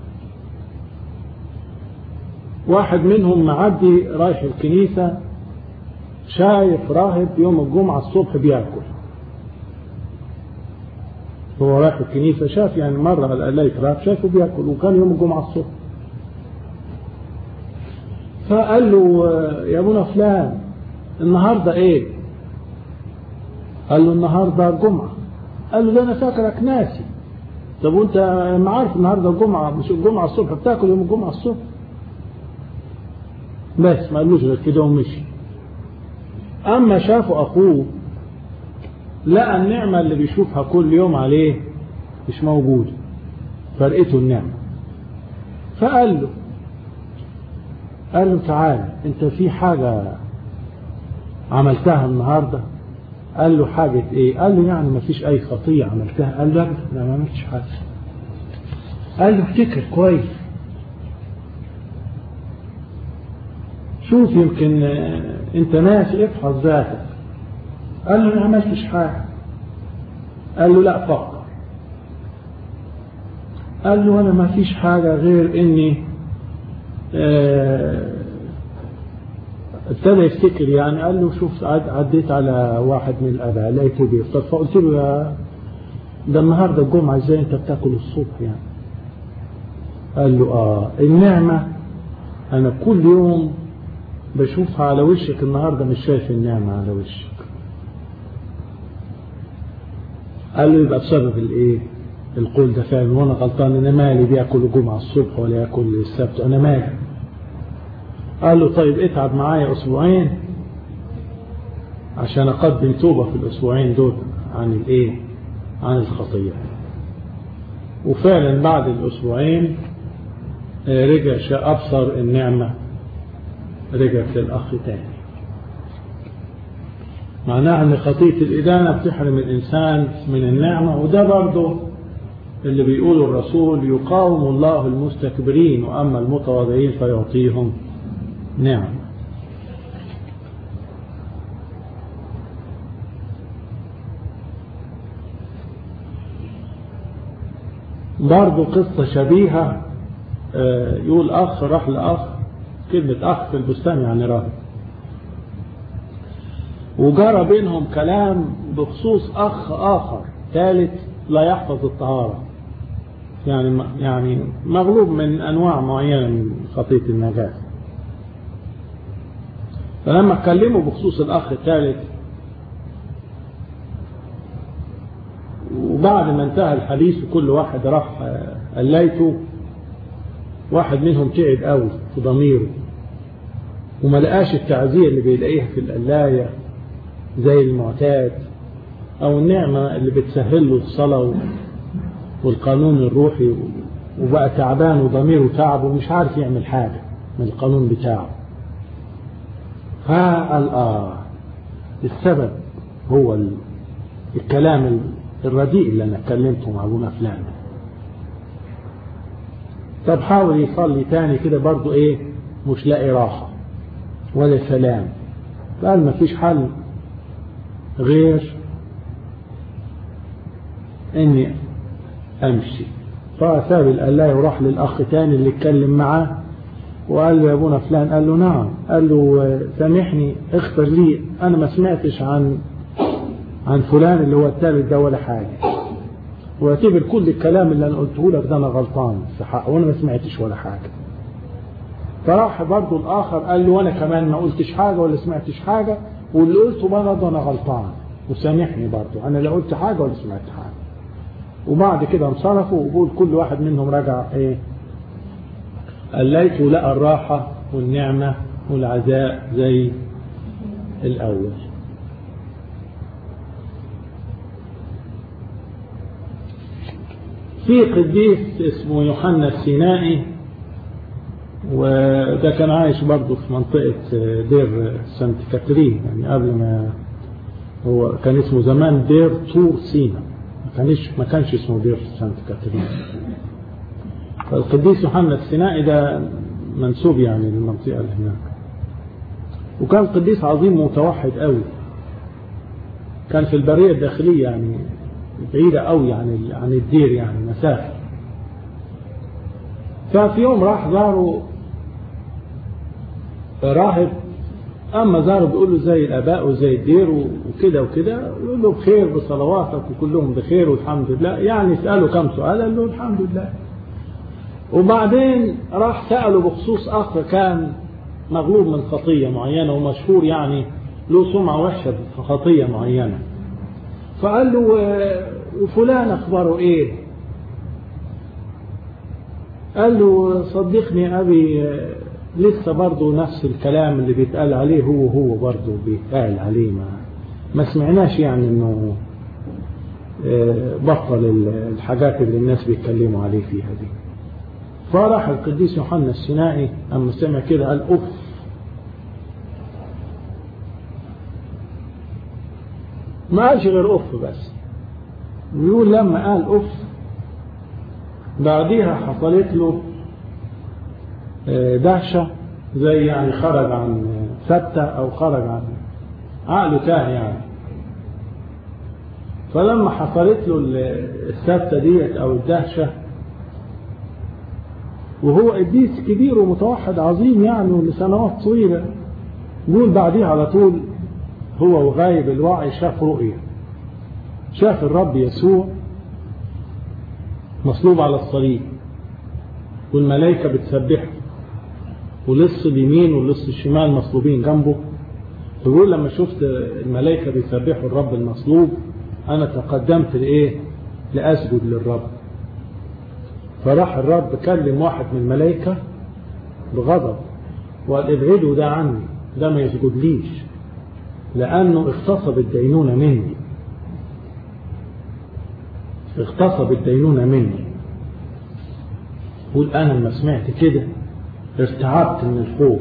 واحد منهم معدي رايح الكنيسة شايف راهب يوم الجمعة الصبح بياكل هو رايح الكنيسة شاف يعني مرة لقيت راهب شايفه بياكل وكان يوم الجمعة الصبح فقال له يا ابونا فلان النهاردة ايه قال له النهاردة الجمعة قال له ده انا فاكرك ناسي طب وانت ما عارف النهاردة الجمعة مش الجمعة الصبح بتاكل يوم الجمعة الصبح بس ما قالوش غير كده ومشي اما شافوا اخوه لقى النعمة اللي بيشوفها كل يوم عليه مش موجودة فرقته النعمة فقال له قال له تعالى انت في حاجة عملتها النهاردة قال له حاجة ايه قال له يعني ما فيش اي خطية عملتها قال له لا ما عملتش حاجة قال له افتكر كويس شوف يمكن انت ناسي افحص ذاتك قال له ما عملتش حاجة قال له لا فكر قال له انا ما فيش حاجة غير اني اه ابتدى يفتكر يعني قال له شوف عديت على واحد من الاباء لقيته بيفطر فقلت له يا ده النهارده الجمعه ازاي انت بتاكل الصبح يعني قال له اه النعمه انا كل يوم بشوفها على وشك النهارده مش شايف النعمه على وشك قال له يبقى بسبب الايه القول ده فعلا وانا غلطان انا مالي بياكل الجمعه الصبح ولا ياكل السبت انا مالي قال له طيب اتعب معايا اسبوعين عشان اقدم توبه في الاسبوعين دول عن الايه عن الخطيه وفعلا بعد الاسبوعين رجع شاء ابصر النعمه رجعت للاخ تاني معناها ان خطيه الادانه بتحرم الانسان من النعمه وده برضه اللي بيقوله الرسول يقاوم الله المستكبرين واما المتواضعين فيعطيهم نعم برضو قصة شبيهة يقول أخ راح لأخ كلمة أخ في البستان يعني راهب وجرى بينهم كلام بخصوص أخ آخر ثالث لا يحفظ الطهارة يعني يعني مغلوب من أنواع معينة من خطية النجاسة فلما اتكلموا بخصوص الأخ الثالث وبعد ما انتهى الحديث وكل واحد راح قليته واحد منهم تعب قوي في ضميره وما لقاش التعزية اللي بيلاقيها في القلاية زي المعتاد أو النعمة اللي بتسهل له الصلاة والقانون الروحي وبقى تعبان وضميره تعب ومش عارف يعمل حاجة من القانون بتاعه فقال آه السبب هو الكلام الرديء اللي أنا اتكلمته مع أبونا فلان طب حاول يصلي تاني كده برضو إيه مش لاقي راحة ولا سلام قال ما فيش حل غير اني امشي فساب القلاية وراح للاخ تاني اللي اتكلم معاه وقال له يا ابونا فلان قال له نعم قال له سامحني اغفر لي انا ما سمعتش عن عن فلان اللي هو الثالث ده ولا حاجه واعتبر كل الكلام اللي انا قلته لك ده انا غلطان في حقه وانا ما سمعتش ولا حاجه فراح برضه الاخر قال له وانا كمان ما قلتش حاجه ولا سمعتش حاجه واللي قلته برضه انا غلطان وسامحني برضه انا لا قلت حاجه ولا سمعت حاجه وبعد كده انصرفوا وقول كل واحد منهم رجع ايه قليت لقى الراحه والنعمه والعزاء زي الاول في قديس اسمه يوحنا السينائي وده كان عايش برضه في منطقة دير سانت كاترين يعني قبل ما هو كان اسمه زمان دير طور سينا ما كانش ما كانش اسمه دير سانت كاترين فالقديس يوحنا السينائي ده منسوب يعني للمنطقة اللي هناك وكان قديس عظيم متوحد قوي كان في البرية الداخلية يعني بعيدة قوي عن عن الدير يعني مسافة ففي يوم راح زاره راهب اما زاره بيقول له زي الاباء وزي الدير وكده وكده يقول له بخير بصلواتك وكلهم بخير والحمد لله يعني ساله كم سؤال قال له الحمد لله وبعدين راح ساله بخصوص اخ كان مغلوب من خطيه معينه ومشهور يعني له سمعه وحشه في خطيه معينه فقال له وفلان اخباره ايه قال له صدقني ابي لسه برضه نفس الكلام اللي بيتقال عليه هو هو برضه بيتقال عليه ما ما سمعناش يعني انه بطل الحاجات اللي الناس بيتكلموا عليه فيها دي فراح القديس يوحنا السينائي اما سمع كده قال اوف ما قالش غير اوف بس ويقول لما قال اوف بعديها حصلت له دهشة زي يعني خرج عن ثبتة أو خرج عن عقله تاني يعني فلما حصلت له الثبتة ديت أو الدهشة وهو قديس كبير ومتوحد عظيم يعني لسنوات طويلة يقول بعديها على طول هو وغايب الوعي شاف رؤية شاف الرب يسوع مصلوب على الصليب والملائكة بتسبحه ولص اليمين واللص الشمال مصلوبين جنبه فبيقول لما شفت الملائكة بيسبحوا الرب المصلوب أنا تقدمت لإيه؟ لأسجد للرب فراح الرب كلم واحد من الملائكة بغضب وقال ابعدوا ده عني ده ما يسجدليش لأنه اغتصب الدينونة مني اغتصب الدينونة مني قول أنا لما سمعت كده ارتعبت من الخوف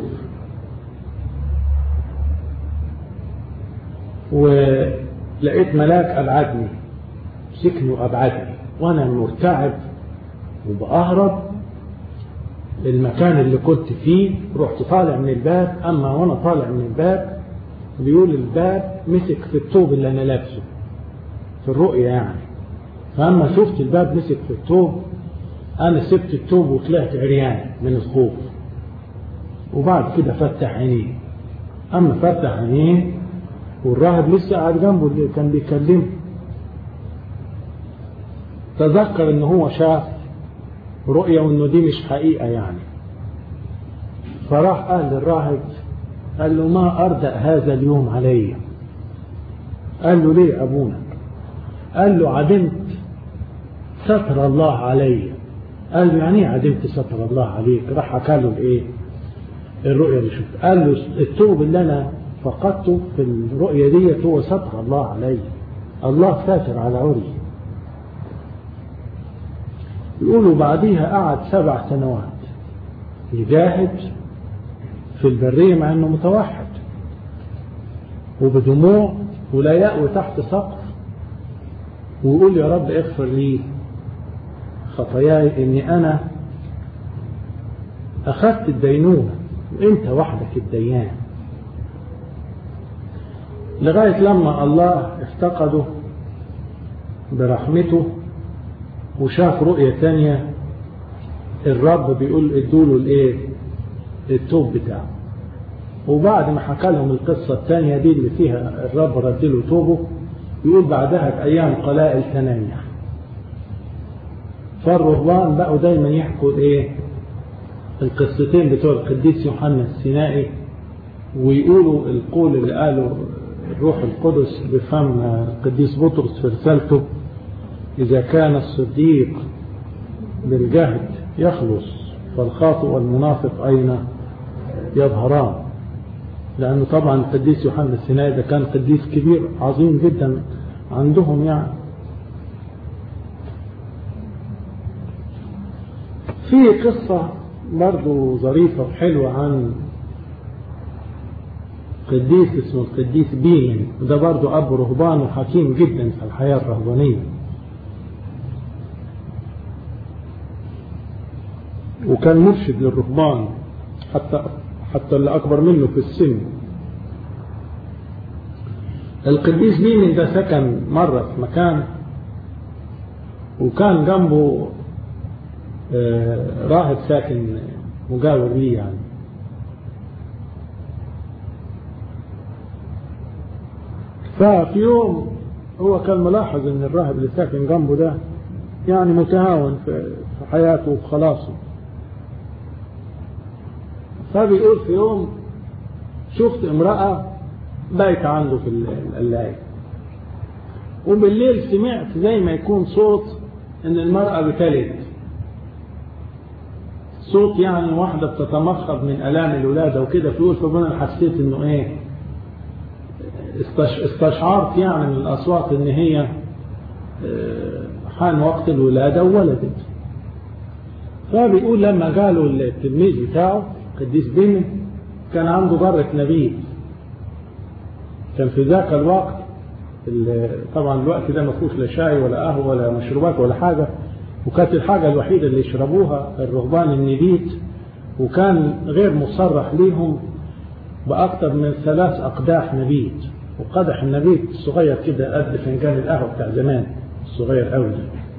ولقيت ملاك أبعدني مسكني وأبعدني وأنا مرتعب وبأهرب المكان اللي كنت فيه رحت طالع من الباب أما وأنا طالع من الباب بيقول الباب مسك في الثوب اللي أنا لابسه في الرؤية يعني فأما شفت الباب مسك في الثوب أنا سبت الثوب وطلعت عريان من الخوف وبعد كده فتح عينيه أما فتح عينيه والراهب لسه قاعد جنبه اللي كان بيكلمه تذكر ان هو شاف رؤية وانه دي مش حقيقة يعني فراح قال للراهب قال له ما أردأ هذا اليوم علي قال له ليه أبونا قال له عدمت ستر الله علي قال له يعني ايه عدمت ستر الله عليك راح حكى له الايه الرؤية اللي شفت قال له التوب اللي انا فقدته في الرؤية ديت هو ستر الله علي الله ساتر على عري يقولوا بعديها قعد سبع سنوات يجاهد في البرية مع انه متوحد وبدموع ولا يأوي تحت سقف ويقول يا رب اغفر لي خطاياي اني انا اخذت الدينونة وانت وحدك الديان لغاية لما الله افتقده برحمته وشاف رؤية تانية الرب بيقول ادوله الايه التوب بتاعه وبعد ما حكى لهم القصة الثانية دي اللي فيها الرب رد له توبه يقول بعدها بأيام قلائل تنيح فالرهبان بقوا دايما يحكوا ايه القصتين بتوع القديس يوحنا السينائي ويقولوا القول اللي قاله الروح القدس بفم القديس بطرس في رسالته إذا كان الصديق بالجهد يخلص فالخاطئ والمنافق أين يظهران لأنه طبعا القديس يوحنا السينائي ده كان قديس كبير عظيم جدا عندهم يعني في قصة برضو ظريفة وحلوة عن قديس اسمه القديس بيمن وده برضو أب رهبان وحكيم جدا في الحياة الرهبانية وكان مرشد للرهبان حتى حتى اللي أكبر منه في السن القديس بيمن ده سكن مرة في مكان وكان جنبه راهب ساكن مجاور ليه يعني ففي يوم هو كان ملاحظ ان الراهب اللي ساكن جنبه ده يعني متهاون في حياته وخلاصه فبيقول في يوم شفت امرأة بايت عنده في القلاية وبالليل سمعت زي ما يكون صوت ان المرأة بتلد صوت يعني واحدة بتتمخض من ألام الولادة وكده فيقول فبنا حسيت انه ايه استشعرت يعني من الأصوات ان هي حان وقت الولادة وولدت فبيقول لما قالوا التلميذ بتاعه قديس بيمن كان عنده جرة نبيذ كان في ذاك الوقت طبعا الوقت ده ما فيهوش لا شاي ولا قهوه ولا مشروبات ولا حاجه وكانت الحاجه الوحيده اللي يشربوها الرهبان النبيت وكان غير مصرح ليهم باكثر من ثلاث اقداح نبيت وقدح النبيت الصغير كده قد فنجان القهوه بتاع زمان الصغير قوي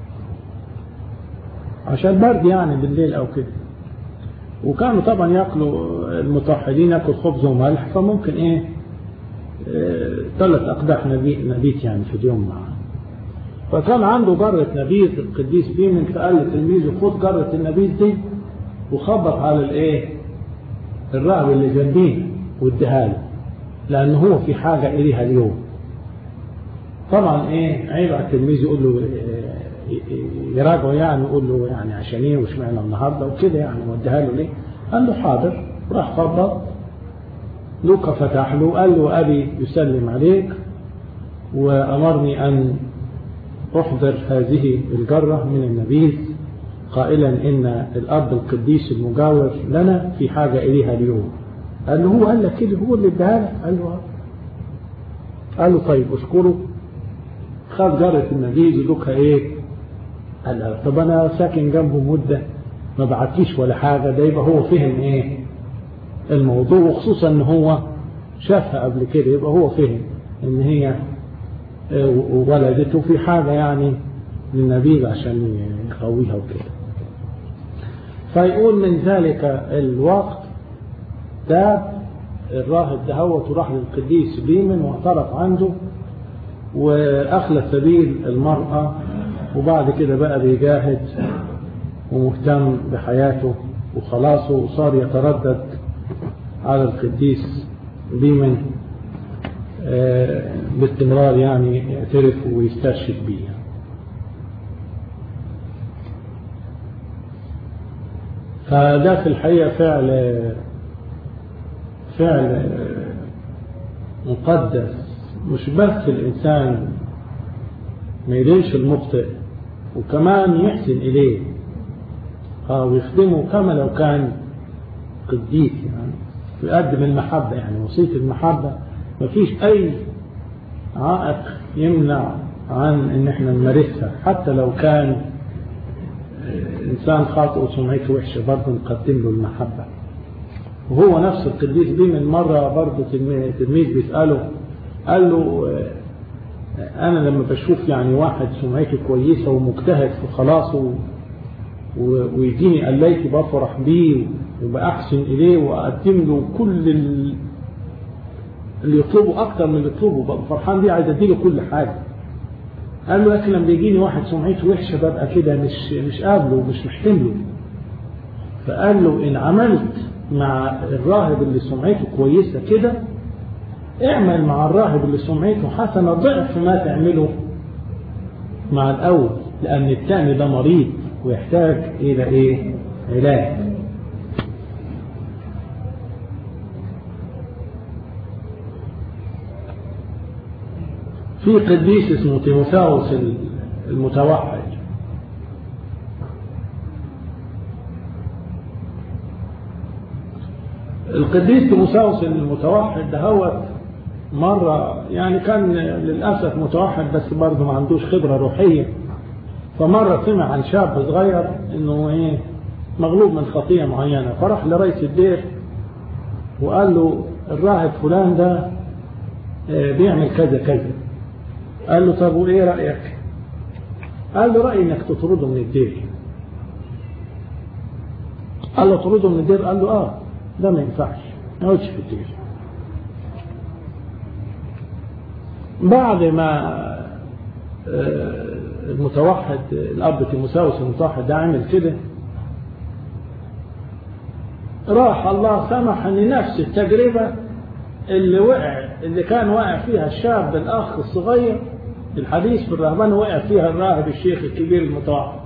عشان برد يعني بالليل او كده وكانوا طبعا ياكلوا المتوحدين ياكل خبز وملح فممكن ايه ثلاث أقداح نبيت يعني في اليوم معه فكان عنده جرة نبيذ القديس بيمن فقال لتلميذه خد جرة النبيذ دي وخبط على الايه الراهب اللي جنبيه واديها له لأن هو في حاجة إليها اليوم طبعا ايه عيب على التلميذ يقول له يراجعه يعني يقول له يعني عشان ايه واشمعنى النهارده وكده يعني وديها له ليه؟ قال له حاضر راح خبط لوقا فتح له قال له أبي يسلم عليك وأمرني أن أحضر هذه الجرة من النبيذ قائلا إن الأب القديس المجاور لنا في حاجة إليها اليوم قال له هو قال لك كده هو اللي اداها لك قال له قال له طيب اشكره خد جرة النبيذ ودوكها ايه قال له طب انا ساكن جنبه مدة ما بعتليش ولا حاجة ده يبقى هو فهم ايه الموضوع وخصوصا ان هو شافها قبل كده يبقى هو فهم ان هي ولدته في حاجة يعني للنبيذ عشان يقويها وكده فيقول من ذلك الوقت تاب الراهب دهوت وراح للقديس بيمن واعترف عنده وأخلى سبيل المرأة وبعد كده بقى بيجاهد ومهتم بحياته وخلاصه وصار يتردد على القديس بيمن باستمرار يعني يعترف ويسترشد بيه فده في الحقيقة فعل فعل مقدس مش بس الإنسان ما يدينش المخطئ وكمان يحسن إليه ويخدمه كما لو كان قديس يعني ويقدم المحبة يعني وصية المحبة ما فيش أي عائق يمنع عن ان احنا نمارسها حتى لو كان انسان خاطئ وسمعته وحشه برضه نقدم له المحبه وهو نفس القديس بيه من مره برضه تلميذ بيساله قال له انا لما بشوف يعني واحد سمعته كويسه ومجتهد في خلاصه ويجيني قليتي بفرح بيه وبأحسن إليه وأقدم له كل اللي يطلبه أكتر من اللي يطلبه ببقى فرحان بيه عايز أديله كل حاجة قال له لكن لما بيجيني واحد سمعته وحشة ببقى كده مش مش قابله ومش محتمله فقال له إن عملت مع الراهب اللي سمعته كويسة كده اعمل مع الراهب اللي سمعته حسنة ضعف ما تعمله مع الأول لأن التاني ده مريض ويحتاج إلى إيه؟ علاج في قديس اسمه تيموثاوس المتوحد القديس تيموثاوس المتوحد ده هو مرة يعني كان للأسف متوحد بس برضه ما عندوش خبرة روحية فمرة سمع عن شاب صغير انه ايه مغلوب من خطية معينة فراح لرئيس الدير وقال له الراهب فلان ده بيعمل كذا كذا قال له طب وايه رأيك قال له رأيي انك تطرده من الدير قال له تطرده من الدير قال له اه ده ما ينفعش ما يقعدش في الدير بعد ما المتوحد الأب تيموساوس المتوحد ده عمل كده راح الله سمح ان نفس التجربة اللي وقع اللي كان واقع فيها الشاب الأخ الصغير الحديث في الرهبان وقع فيها الراهب الشيخ الكبير المتوحد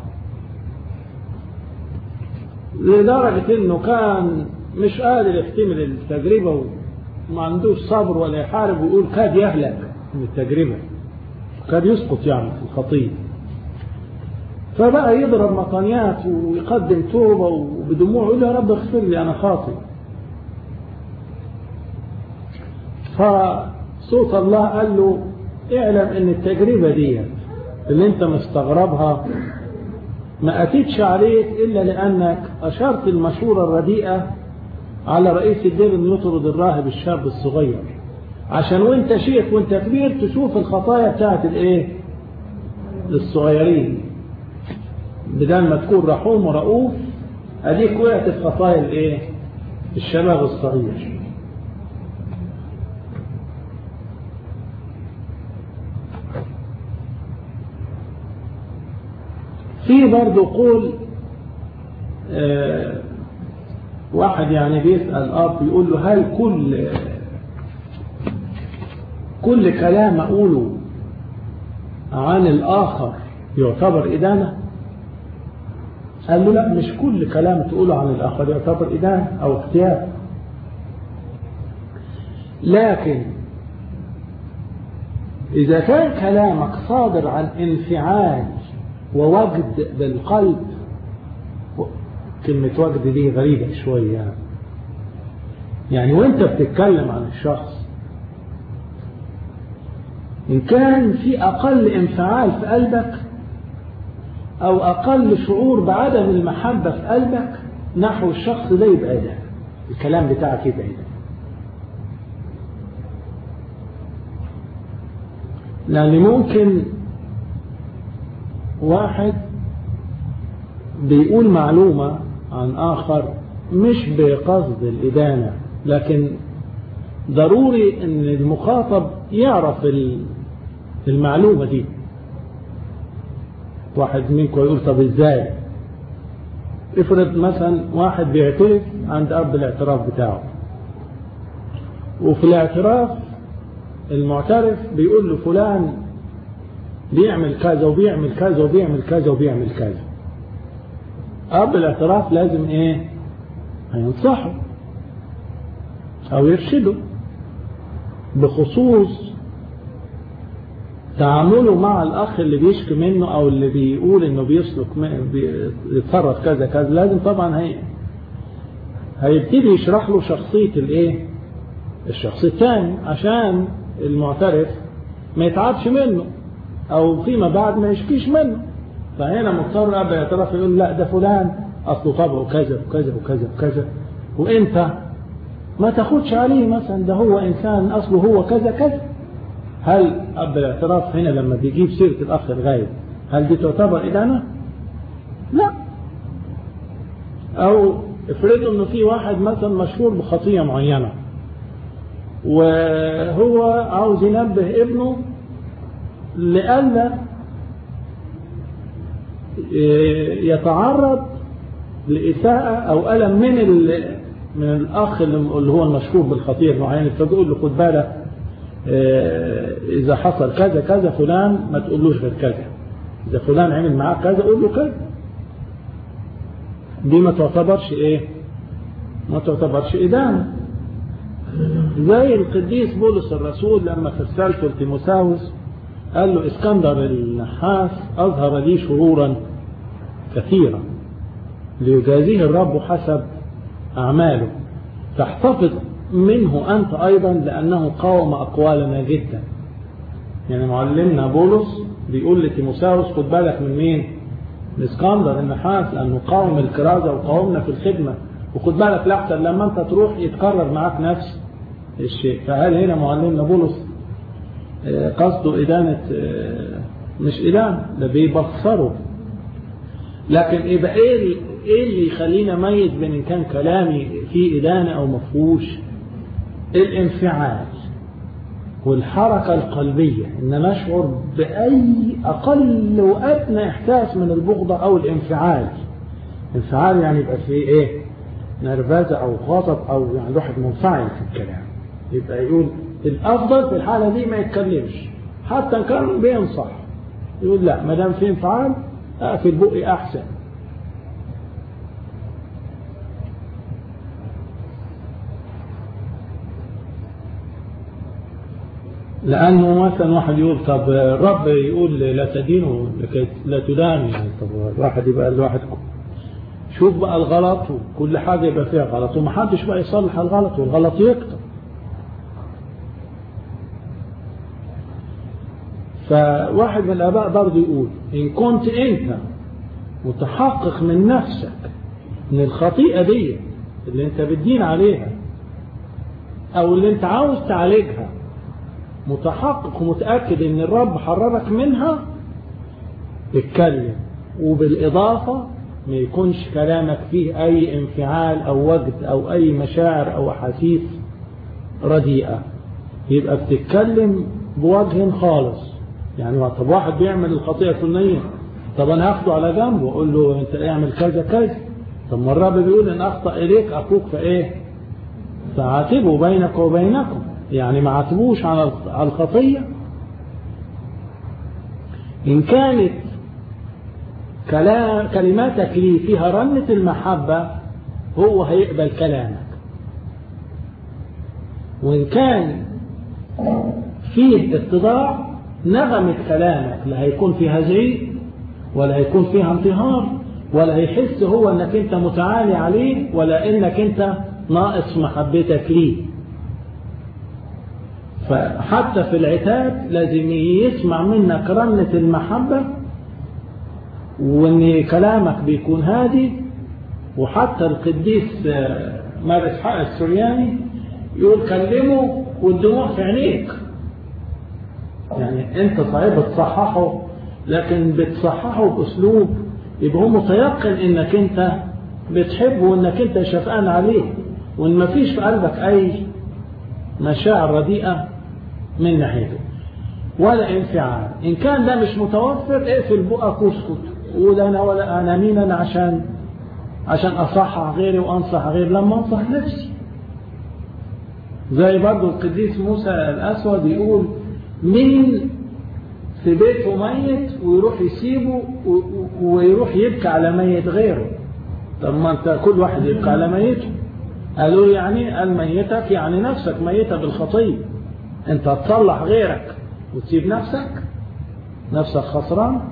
لدرجة انه كان مش قادر يحتمل التجربة وما عندوش صبر ولا يحارب ويقول كاد يهلك من التجربة كاد يسقط يعني في الخطية فبقى يضرب مطانيات ويقدم توبة وبدموع يقول يا رب اغفر لي أنا خاطئ فصوت الله قال له اعلم ان التجربة دي اللي انت مستغربها ما أتيتش عليك إلا لأنك أشرت المشورة الرديئة على رئيس الدير أن يطرد الراهب الشاب الصغير عشان وانت شيخ وانت كبير تشوف الخطايا بتاعت الايه الصغيرين بدل ما تكون رحوم ورؤوف اديك وقعت في خطايا الايه الشباب الصغير في برضه قول آه واحد يعني بيسأل اب يقول له هل كل كل كلام أقوله عن الآخر يعتبر إدانة قال له لا مش كل كلام تقوله عن الآخر يعتبر إدانة أو اختيار لكن إذا كان كلامك صادر عن انفعال ووجد بالقلب كلمة وجد دي غريبة شوية يعني يعني وانت بتتكلم عن الشخص إن كان في أقل انفعال في قلبك أو أقل شعور بعدم المحبة في قلبك نحو الشخص ده يبقى ده الكلام بتاعك يبقى ده لأن ممكن واحد بيقول معلومة عن آخر مش بقصد الإدانة لكن ضروري ان المخاطب يعرف المعلومة دي واحد منكم يقول طب ازاي افرض مثلا واحد بيعترف عند اب الاعتراف بتاعه وفي الاعتراف المعترف بيقول له فلان بيعمل كذا وبيعمل كذا وبيعمل كذا وبيعمل كذا اب الاعتراف لازم ايه هينصحه او يرشده بخصوص تعامله مع الأخ اللي بيشكي منه أو اللي بيقول إنه بيسلك بيتصرف كذا كذا لازم طبعا هي هيبتدي يشرح له شخصية الإيه؟ الشخص الثاني عشان المعترف ما يتعبش منه أو فيما بعد ما يشكيش منه فهنا مضطر أبا يعترف يقول لا ده فلان أصله طبعه كذا وكذا وكذا وكذا وأنت ما تاخدش عليه مثلا ده هو إنسان أصله هو كذا كذا هل أب الاعتراف هنا لما بيجيب سيرة الأخ الغايب هل دي تعتبر إدانة؟ لا أو افرضوا إنه في واحد مثلا مشهور بخطية معينة وهو عاوز ينبه ابنه لئلا يتعرض لإساءة أو ألم من من الأخ اللي هو المشهور بالخطية المعينة فبيقول له خد بالك إذا حصل كذا كذا فلان ما تقولوش غير كذا إذا فلان عمل معاك كذا قول له كذا دي ما تعتبرش إيه ما تعتبرش إدانة زي القديس بولس الرسول لما في رسالته لتيموساوس قال له اسكندر النحاس أظهر لي شرورا كثيرا ليجازيه الرب حسب أعماله تحتفظ منه أنت أيضا لأنه قاوم أقوالنا جدا يعني معلمنا بولس بيقول لتيموساوس خد بالك من مين من اسكندر النحاس لأنه قاوم الكرازة وقاومنا في الخدمة وخد بالك لحسن لما أنت تروح يتكرر معاك نفس الشيء فهل هنا معلمنا بولس قصده إدانة مش إدانة ده بيبصره لكن يبقى إيه إيه اللي يخلينا ميز بين إن كان كلامي فيه إدانة أو مفهوش الانفعال والحركة القلبية إن نشعر بأي أقل وأدنى إحساس من البغضة أو الانفعال انفعال يعني يبقى فيه إيه نرفزة أو غضب أو يعني الواحد منفعل في الكلام يبقى يقول الأفضل في الحالة دي ما يتكلمش حتى إن كان بينصح يقول لا ما دام في انفعال أقفل بقي أحسن لأنه مثلا واحد يقول طب الرب يقول لا تدينوا لكي لا تدان يعني طب الواحد يبقى الواحد شوف بقى الغلط وكل حاجة يبقى فيها غلط ومحدش بقى يصلح الغلط والغلط يكتر فواحد من الآباء برضه يقول إن كنت أنت متحقق من نفسك من الخطيئة دي اللي أنت بتدين عليها أو اللي أنت عاوز تعالجها متحقق ومتأكد ان الرب حررك منها اتكلم وبالإضافة ما يكونش كلامك فيه أي انفعال أو وجد أو أي مشاعر أو أحاسيس رديئة يبقى بتتكلم بوجه خالص يعني طب واحد بيعمل الخطيئة الفلانية طب أنا هاخده على جنب وأقول له أنت اعمل كذا كذا طب ما الرب بيقول إن أخطأ إليك أخوك فإيه فعاتبه بينك وبينكم يعني ما عاتبوش على الخطية إن كانت كلام كلماتك لي فيها رنة المحبة هو هيقبل كلامك وإن كان فيه اتضاع نغمة كلامك لا هيكون فيها زعيق ولا هيكون فيها انتهار ولا هيحس هو انك انت متعالي عليه ولا انك انت ناقص محبتك ليه فحتى في العتاب لازم يسمع منك رنة المحبة وان كلامك بيكون هادي وحتى القديس مار اسحاق السورياني يقول كلمه والدموع في عينيك يعني انت صحيح بتصححه لكن بتصححه باسلوب يبقى هو متيقن انك انت بتحبه وانك انت شفقان عليه وان مفيش في قلبك اي مشاعر رديئة من ناحيته ولا انفعال إن كان ده مش متوفر اقفل بقك واسكت قول أنا ولا أنا مين أنا عشان عشان أصحح غيري وأنصح غيري لما أنصح نفسي زي برضو القديس موسى الأسود يقول مين في بيته ميت ويروح يسيبه ويروح يبكي على ميت غيره طب ما انت كل واحد يبكي على ميته قالوا يعني قال ميتك يعني نفسك ميتة بالخطية انت تصلح غيرك وتسيب نفسك نفسك خسران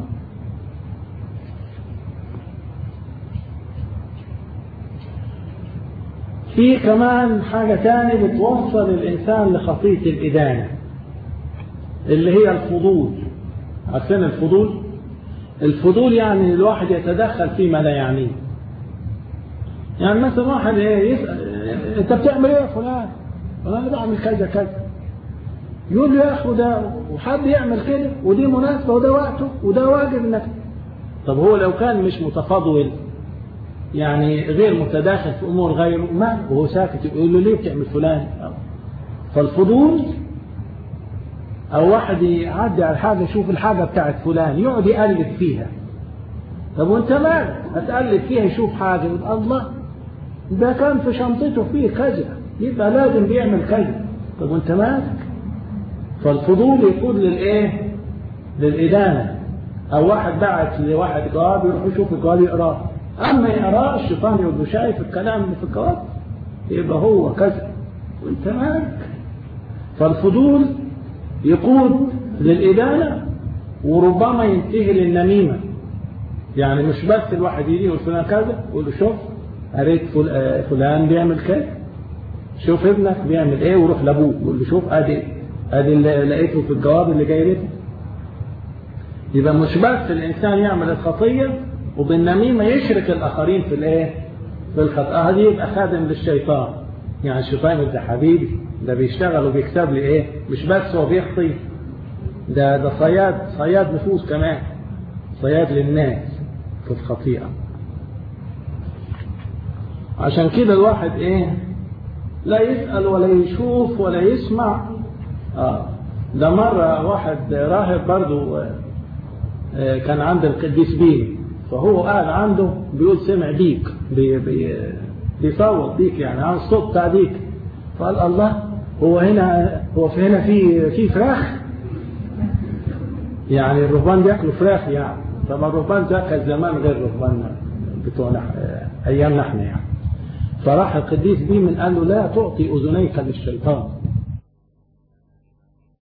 في كمان حاجة تاني بتوصل الإنسان لخطية الإدانة اللي هي الفضول عارفين الفضول الفضول يعني الواحد يتدخل فيما لا يعنيه يعني مثلا واحد ايه يسأل انت بتعمل ايه يا فلان انا بعمل كذا كذا يقول له يا اخي ده وحد يعمل كده ودي مناسبة وده وقته وده واجب انك طب هو لو كان مش متفضل يعني غير متداخل في امور غيره ما وهو ساكت يقول له ليه بتعمل فلان فالفضول او واحد يعدي على حاجه يشوف الحاجه بتاعت فلان يقعد يقلب فيها طب وانت مالك هتقلب فيها يشوف حاجه يقول الله ده كان في شنطته فيه كذا يبقى لازم بيعمل كذا طب وانت مالك فالفضول يقود للايه للادانه او واحد بعت لواحد جواب يروح يشوف الجواب يقراه اما يقراه الشيطان يقول له شايف الكلام اللي في الجواب يبقى هو كذا وانت مالك فالفضول يقود للإدانة وربما ينتهي للنميمة يعني مش بس الواحد يجي يقول فلان كذا يقول له شوف قريت فلان بيعمل كذا شوف ابنك بيعمل ايه وروح لابوه يقول له شوف ادي ادي اللي لقيته في الجواب اللي جاي لك يبقى مش بس الانسان يعمل الخطيه وبالنميمه يشرك الاخرين في الايه في الخطأ هذه يبقى خادم للشيطان يعني الشيطان ده حبيبي ده بيشتغل وبيكسب لي ايه مش بس هو بيخطي ده ده صياد صياد نفوس كمان صياد للناس في الخطيئة عشان كده الواحد ايه لا يسأل ولا يشوف ولا يسمع اه ده مرة واحد راهب برضو آه كان عند القديس بيه فهو قاعد عنده بيقول سمع ديك بي بي بيصوت ديك يعني عن الصوت بتاع ديك فقال الله هو هنا هو في هنا في في فراخ يعني الرهبان بياكلوا فراخ يعني طب الرهبان ده كان زمان غير الرهبان بتوعنا ايامنا احنا يعني فراح القديس بيه من قال له لا تعطي اذنيك للشيطان